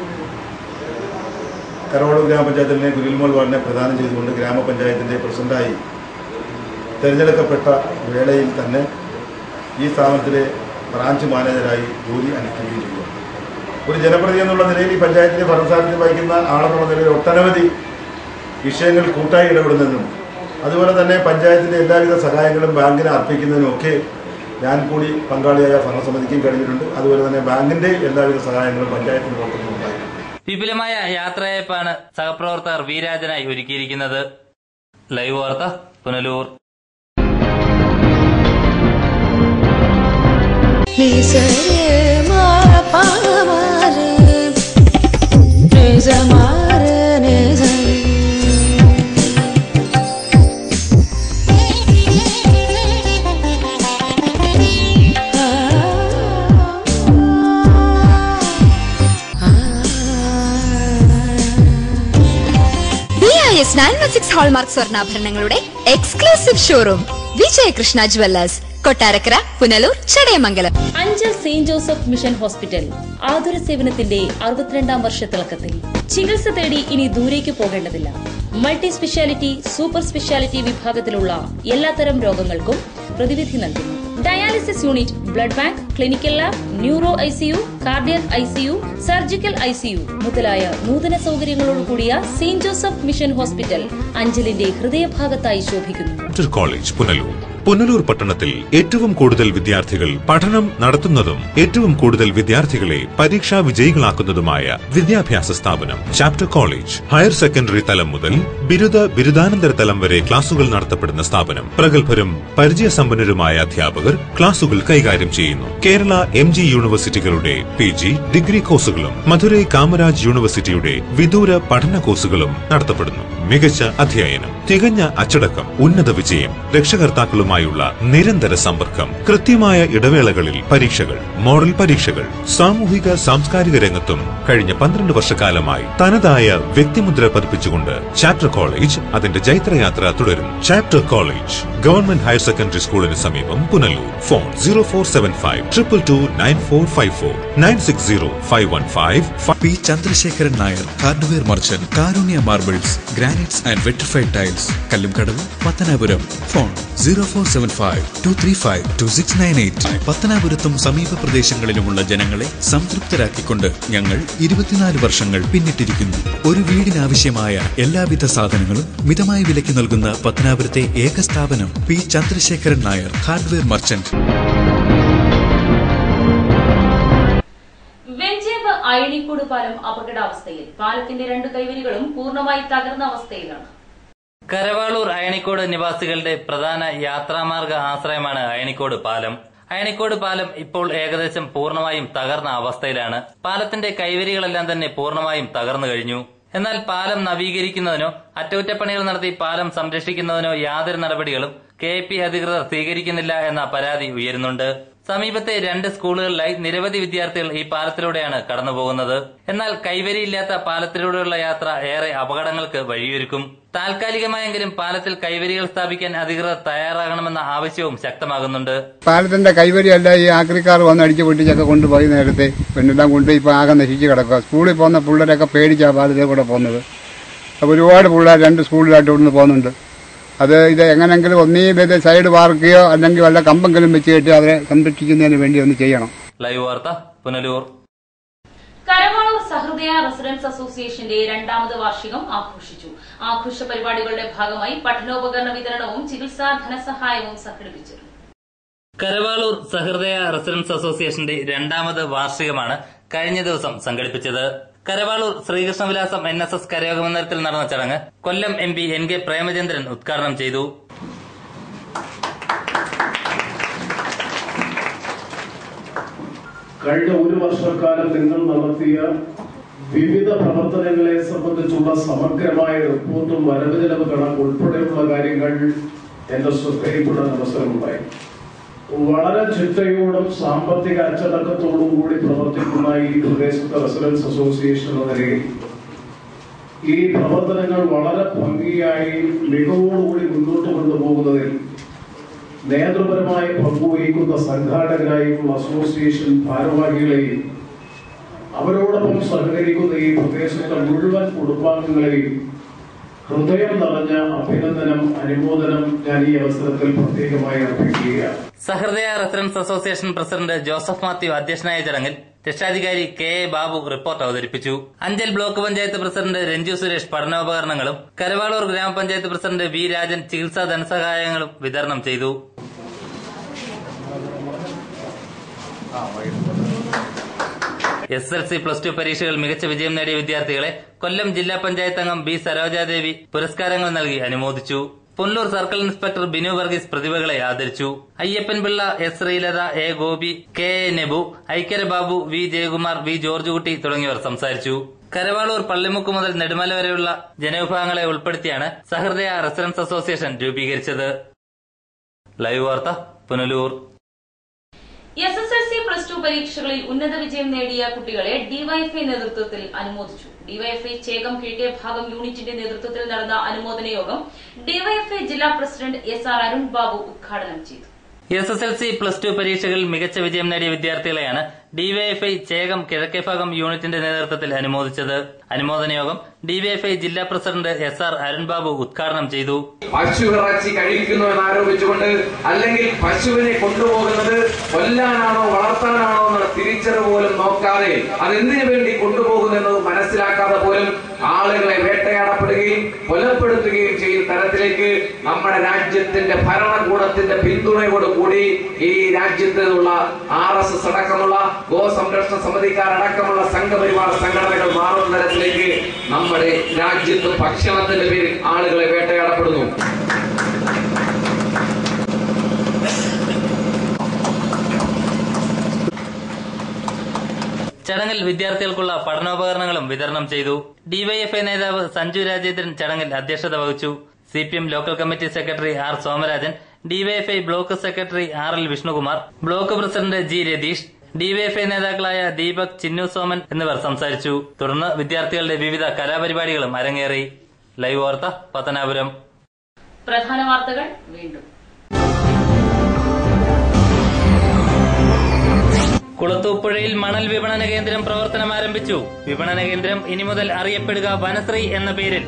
കരോളൂർ ഗ്രാമപഞ്ചായത്തിലെ ഗുരുൽമോൾ വാർഡിനെ പ്രദാനം ചെയ്തുകൊണ്ട് ഗ്രാമപഞ്ചായത്തിൻ്റെ പ്രസിഡന്റായി തിരഞ്ഞെടുക്കപ്പെട്ട വേളയിൽ തന്നെ ഈ സ്ഥാപനത്തിലെ ബ്രാഞ്ച് മാനേജരായി ജോലി അനുഷ്ഠിക്കുകയും ചെയ്തു ഒരു ജനപ്രതി എന്നുള്ള നിലയിൽ ഈ പഞ്ചായത്തിന്റെ ഭരണസാരഥ്യം വഹിക്കുന്ന ആളെന്നുള്ള നിലയിൽ ഒട്ടനവധി വിഷയങ്ങൾ കൂട്ടായി ഇടപെടുന്നതിനും അതുപോലെ തന്നെ പഞ്ചായത്തിന്റെ എല്ലാവിധ സഹായങ്ങളും ബാങ്കിന് അർപ്പിക്കുന്നതിനുമൊക്കെ ഞാൻ കൂടി പങ്കാളിയായ ഭരണസമിതിക്കും കഴിഞ്ഞിട്ടുണ്ട് അതുപോലെ തന്നെ ബാങ്കിന്റെ എല്ലാവിധ സഹായങ്ങളും പഞ്ചായത്തിന് പുറത്തുനിന്നുണ്ടായി വിപുലമായ യാത്രയയപ്പാണ് സഹപ്രവർത്തകർ വീരാജനായി ഒരുക്കിയിരിക്കുന്നത് ലൈവ് വാർത്ത Punalur B I S nine one six hallmark സ്വർണ്ണാഭരണങ്ങളുടെ exclusive showroom Vijayakrishna jewellers Kottarakkara Punalur Chadayamangalam Anchal saint Joseph mission hospital ആതുര സേവനത്തിന്റെ അറുപത്തിരണ്ടാം വർഷ തിളക്കത്തിൽ ചികിത്സ തേടി ഇനി ദൂരേക്ക് പോകേണ്ടതില്ല മൾട്ടി സ്പെഷ്യാലിറ്റി സൂപ്പർ സ്പെഷ്യാലിറ്റി വിഭാഗത്തിലുള്ള എല്ലാത്തരം രോഗങ്ങൾക്കും പ്രതിവിധി നൽകുന്നു dialysis unit blood bank clinical lab neuro ICU cardiac ICU surgical ICU മുതലായ നൂതന സൗകര്യങ്ങളോട് കൂടിയ സെയിന്റ് ജോസഫ് മിഷൻ ഹോസ്പിറ്റൽ അഞ്ചലിന്റെ ഹൃദയഭാഗത്തായി ശോഭിക്കുന്നു ഡോക്ടർ കോളേജ് പുനലൂർ പുനലൂർ പട്ടണത്തിൽ ഏറ്റവും കൂടുതൽ വിദ്യാർത്ഥികൾ പഠനം നടത്തുന്നതും ഏറ്റവും കൂടുതൽ വിദ്യാർത്ഥികളെ പരീക്ഷാ വിജയികളാക്കുന്നതുമായ വിദ്യാഭ്യാസ സ്ഥാപനം ചാപ്റ്റർ കോളേജ് ഹയർ സെക്കൻഡറി തലം മുതൽ ബിരുദ ബിരുദാനന്തര തലം വരെ ക്ലാസുകൾ നടത്തപ്പെടുന്ന സ്ഥാപനം പ്രഗത്ഭരും പരിചയസമ്പന്നരുമായ അധ്യാപകർ ക്ലാസുകൾ കൈകാര്യം ചെയ്യുന്നു കേരള എം ജി യൂണിവേഴ്സിറ്റികളുടെ പി ജി ഡിഗ്രി കോഴ്സുകളും മധുരൈ കാമരാജ് യൂണിവേഴ്സിറ്റിയുടെ വിദൂര പഠന കോഴ്സുകളും നടത്തപ്പെടുന്നു മികച്ച അധ്യയനം തികഞ്ഞ അച്ചടക്കം ഉന്നത വിജയം രക്ഷകർത്താക്കളുമായുള്ള നിരന്തര സമ്പർക്കം കൃത്യമായ ഇടവേളകളിൽ പരീക്ഷകൾ മോഡൽ പരീക്ഷകൾ സാമൂഹിക സാംസ്കാരിക രംഗത്തും കഴിഞ്ഞ പന്ത്രണ്ട് വർഷക്കാലമായി തനതായ വ്യക്തിമുദ്ര പതിപ്പിച്ചുകൊണ്ട് ചാപ്റ്റർ കോളേജ് അതിന്റെ ജൈത്രയാത്ര തുടരുന്നു chapter college government higher secondary സ്കൂളിന് സമീപം Punalur phone zero four seven five triple two nine four five four nine six zero five one five P Chandrasekharan Nair hardware merchant Karunya marbles granites and vitrified tiles Kallumkadavu Pathanapuram phone zero four seven five two three five two six nine eight പത്തനാപുരത്തും സമീപ പ്രദേശങ്ങളിലുമുള്ള ജനങ്ങളെ സംതൃപ്തരാക്കിക്കൊണ്ട് ഞങ്ങൾ ഇരുപത്തിനാല് വർഷങ്ങൾ പിന്നിട്ടിരിക്കുന്നു ഒരു വീടിനാവശ്യമായ എല്ലാവിധ സാധനങ്ങളും മിതമായ വിലയ്ക്ക് നൽകുന്ന പത്തനാപുരത്തെ ഏക സ്ഥാപനം P Chandrasekharan Nair hardware merchant വെഞ്ചേവ് അയണിക്കോട് പാലം അപകടാവസ്ഥയിൽ പാലത്തിന്റെ രണ്ട് കൈവരികളും പൂർണ്ണമായി തകർന്ന അവസ്ഥയിലാണ് കരവാളൂർ അയണിക്കോട് നിവാസികളുടെ പ്രധാന യാത്രാമാർഗ ആശ്രയമാണ് അയണിക്കോട് പാലം അയണിക്കോട് പാലം ഇപ്പോൾ ഏകദേശം പൂർണ്ണമായും തകർന്ന അവസ്ഥയിലാണ് പാലത്തിന്റെ കൈവരികളെല്ലാം തന്നെ പൂർണ്ണമായും തകർന്നു കഴിഞ്ഞു എന്നാൽ പാലം നവീകരിക്കുന്നതിനോ അറ്റകുറ്റപ്പണികൾ നടത്തി പാലം സംരക്ഷിക്കുന്നതിനോ യാതൊരു നടപടികളും കെ പി അധികൃതർ സ്വീകരിക്കുന്നില്ല എന്ന പരാതി ഉയരുന്നുണ്ട് സമീപത്തെ രണ്ട് സ്കൂളുകളിലായി നിരവധി വിദ്യാർത്ഥികൾ ഈ പാലത്തിലൂടെയാണ് കടന്നുപോകുന്നത് എന്നാൽ കൈവരിയില്ലാത്ത പാലത്തിലൂടെയുള്ള യാത്ര ഏറെ അപകടങ്ങൾക്ക് വഴിയൊരുക്കും താൽക്കാലികമായെങ്കിലും പാലത്തിൽ കൈവരികൾ സ്ഥാപിക്കാൻ അധികൃതർ തയ്യാറാകണമെന്ന ആവശ്യവും ശക്തമാകുന്നുണ്ട് പാലത്തിന്റെ കൈവരിയല്ല ഈ ആക്രിക്കാർ വന്ന് അടിച്ചു പൊട്ടിച്ചൊക്കെ കൊണ്ടുപോയി നേരത്തെ പിന്നെല്ലാം കൊണ്ട് ഇപ്പൊ ആകെ നശിച്ച് കിടക്കുക സ്കൂളിൽ പോകുന്ന പിള്ളേരൊക്കെ പേടിച്ചാ പാലത്തിൽ കൂടെ പോകുന്നത് അപ്പൊ ഒരുപാട് പിള്ളേർ രണ്ട് സ്കൂളിലായിട്ട് ഇവിടുന്ന് പോകുന്നുണ്ട് അത് ഇത് എങ്ങനെങ്കിലും ഒന്നീ ഇത് സൈഡ് പാർക്കുകയോ അല്ലെങ്കിൽ വല്ല കമ്പെങ്കിലും വെച്ച് കെട്ടി അവരെ സംരക്ഷിക്കുന്നതിന് വേണ്ടി ഒന്ന് ചെയ്യണം ലൈവ് വാർത്ത പുനലൂർ കരവാളൂർ സഹൃദയ റെസിഡൻസ് അസോസിയേഷന്റെ രണ്ടാമത് വാർഷികം ആഘോഷിച്ചു ആഘോഷ പരിപാടികളുടെ ഭാഗമായി പഠനോപകരണ വിതരണവും ചികിത്സാ ധനസഹായവും സംഘടിപ്പിച്ചിരുന്നു കരവാളൂർ സഹൃദയ റെസിഡൻസ് അസോസിയേഷന്റെ രണ്ടാമത് വാർഷികമാണ് കഴിഞ്ഞ ദിവസം സംഘടിപ്പിച്ചത് Karavalur Sreekrishnavilasam N S S കരയോഗ മന്ദിരത്തിൽ നടന്ന ചടങ്ങ് Kollam M P N K Premachandran ഉദ്ഘാടനം ചെയ്തു കഴിഞ്ഞ ഒരു വർഷക്കാലം നിങ്ങൾ നടത്തിയ വിവിധ പ്രവർത്തനങ്ങളെ സംബന്ധിച്ചുള്ള സമഗ്രമായ റിപ്പോർട്ടും വരവ് ചെലവ് കണക്ക് ഉൾപ്പെടെയുള്ള കാര്യങ്ങൾ എന്റെ ശ്രദ്ധയിൽപ്പെടാൻ അവസരമുണ്ടായി വളരെ ചിട്ടയോടും സാമ്പത്തിക അച്ചടക്കത്തോടും കൂടി പ്രവർത്തിക്കുന്ന ഈ പ്രദേശത്തെ റെസിഡൻസ് അസോസിയേഷൻ എന്ന നിലയിൽ ഈ പ്രവർത്തനങ്ങൾ വളരെ ഭംഗിയായി മികവോടുകൂടി മുന്നോട്ട് കൊണ്ടുപോകുന്നതിൽ നേതൃപരമായി പങ്കുവഹിക്കുന്ന സംഘാടകരായും അസോസിയേഷൻ ഭാരവാഹികളെയും അവരോടൊപ്പം സഹകരിക്കുന്ന ഈ പ്രദേശത്തെ മുഴുവൻ കുടുംബാംഗങ്ങളെയും ഹൃദയം നിറഞ്ഞ അഭിനന്ദനം അനുമോദനം ഞാൻ ഈ അവസരത്തിൽ പ്രത്യേകമായി അർപ്പിക്കുകയാണ് Sahrudaya residence association president Joseph Mathew അധ്യക്ഷനായ ചടങ്ങിൽ രക്ഷാധികാരി കെ എ ബാബു റിപ്പോർട്ട് അവതരിപ്പിച്ചു അഞ്ചൽ ബ്ലോക്ക് പഞ്ചായത്ത് പ്രസിഡന്റ് രഞ്ജു സുരേഷ് പഠനോപകരണങ്ങളും കരവാളൂർ ഗ്രാമപഞ്ചായത്ത് പ്രസിഡന്റ് വി രാജൻ ചികിത്സാ ധനസഹായങ്ങളും വിതരണം ചെയ്തു S L C plus two പരീക്ഷകൾ മികച്ച വിജയം നേടിയ വിദ്യാർത്ഥികളെ കൊല്ലം ജില്ലാ പഞ്ചായത്ത് അംഗം ബി സരോജാദേവി പുരസ്കാരങ്ങൾ നൽകി അനുമോദിച്ചു പുനലൂർ സർക്കിൾ ഇൻസ്പെക്ടർ ബിനു വർഗീസ് പ്രതിഭകളെ ആദരിച്ചു Ayyappan Pillai S Sreelatha A Gopi K A Nebu Aikkara Babu V Jayakumar V George Kutty തുടങ്ങിയവർ സംസാരിച്ചു കരവാളൂർ പള്ളിമുക്ക് മുതൽ നെടുമല വരെയുള്ള ജനവിഭാഗങ്ങളെ ഉൾപ്പെടുത്തിയാണ് സഹൃദയ റെസിഡൻസ് അസോസിയേഷൻ രൂപീകരിച്ചത് ലൈവ് വാർത്ത Punalur S S L C plus two പരീക്ഷകളിൽ ഉന്നത വിജയം നേടിയ കുട്ടികളെ ഡിവൈഎഫ്ഐ നേതൃത്വത്തിൽ അനുമോദിച്ചു ഡിവൈഎഫ്ഐ ചേകം കിഴക്കേ ഭാഗം യൂണിറ്റിന്റെ നേതൃത്വത്തിൽ നടന്ന അനുമോദന യോഗം ഡിവൈഎഫ്ഐ ജില്ലാ president S R Arun Babu ഉദ്ഘാടനം ചെയ്തു S S L C plus two പരീക്ഷകളിൽ മികച്ച വിജയം നേടിയ വിദ്യാർത്ഥികളെയാണ് ഡിവൈഎഫ്ഐ ചേകം കിഴക്കേ ഭാഗം യൂണിറ്റിന്റെ നേതൃത്വത്തിൽ അനുമോദിച്ചത് അനുമോദന യോഗം ഡിവൈഎഫ്ഐ ജില്ലാ പ്രസിഡന്റ് എസ് ആർ അരുൺബാബു ഉദ്ഘാടനം ചെയ്തു പശു ഇറച്ചി കഴിക്കുന്നു എന്ന് ആരോപിച്ചുകൊണ്ട് അല്ലെങ്കിൽ പശുവിനെ കൊണ്ടുപോകുന്നത് കൊല്ലാനാണോ വളർത്താനാണോ എന്നുള്ള തിരിച്ചറിവ് പോലും നോക്കാതെ അതെന്തിനു വേണ്ടി കൊണ്ടുപോകുന്നു എന്നത് മനസ്സിലാക്കാതെ പോലും ആളുകളെ വേട്ടയാടപ്പെടുകയും കൊലപ്പെടുത്തുകയും ചെയ്യുന്ന തരത്തിലേക്ക് നമ്മുടെ രാജ്യത്തിന്റെ ഭരണകൂടത്തിന്റെ പിന്തുണയോട് കൂടി ഈ രാജ്യത്തുള്ള ആർ എസ് എസ് അടക്കമുള്ള ഗോ സംരക്ഷണ സമിതിക്കാരടക്കമുള്ള സംഘപരിവാർ സംഘടനകൾ മാറുന്ന തരത്തിലേക്ക് നമ്മുടെ രാജ്യത്ത് ഭക്ഷണത്തിന്റെ പേരിൽ ആളുകളെ വേട്ടയാടപ്പെടുന്നു ചടങ്ങിൽ വിദ്യാർത്ഥികൾക്കുള്ള പഠനോപകരണങ്ങളും വിതരണം ചെയ്തു ഡിവൈഎഫ്ഐ നേതാവ് സഞ്ജു രാജേന്ദ്രൻ ചടങ്ങിൽ അധ്യക്ഷത വഹിച്ചു C P M local committee secretary R Somarajan DYFI block secretary R L Vishnukumar block president G Ratheesh DYFI നേതാക്കളായ ദീപക് ചിന്നു സോമൻ എന്നിവർ സംസാരിച്ചു തുടർന്ന് വിദ്യാർത്ഥികളുടെ വിവിധ കലാപരിപാടികളും അരങ്ങേറി ലൈവ് വാർത്ത പത്തനാപുരം പ്രധാന വാർത്തകൾ വീണ്ടും കുളത്തൂപ്പുഴയിൽ മണൽ വിപണന കേന്ദ്രം പ്രവർത്തനം ആരംഭിച്ചു വിപണന കേന്ദ്രം ഇനി മുതൽ അറിയപ്പെടുക വനശ്രീ എന്ന പേരിൽ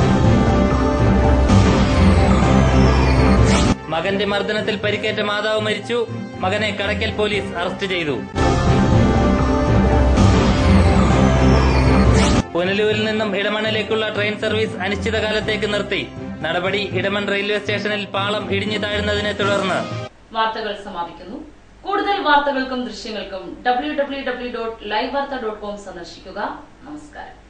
മകന്റെ മർദ്ദനത്തിൽ പരിക്കേറ്റ മാതാവ് മരിച്ചു മകനെ കടക്കൽ പോലീസ് അറസ്റ്റ് ചെയ്തു പുനലൂരിൽ നിന്നും ഇടമണ്ണിലേക്കുള്ള ട്രെയിൻ സർവീസ് അനിശ്ചിതകാലത്തേക്ക് നിർത്തി നടപടി ഇടമൺ റെയിൽവേ സ്റ്റേഷനിൽ പാളം ഇടിഞ്ഞു താഴുന്നതിനെ തുടർന്ന് വാർത്തകൾ സമാപിക്കുന്നു കൂടുതൽ വാർത്തകൾക്കും ദൃശ്യങ്ങൾക്കും W W W dot live Vartha dot com സന്ദർശിക്കുക നമസ്കാരം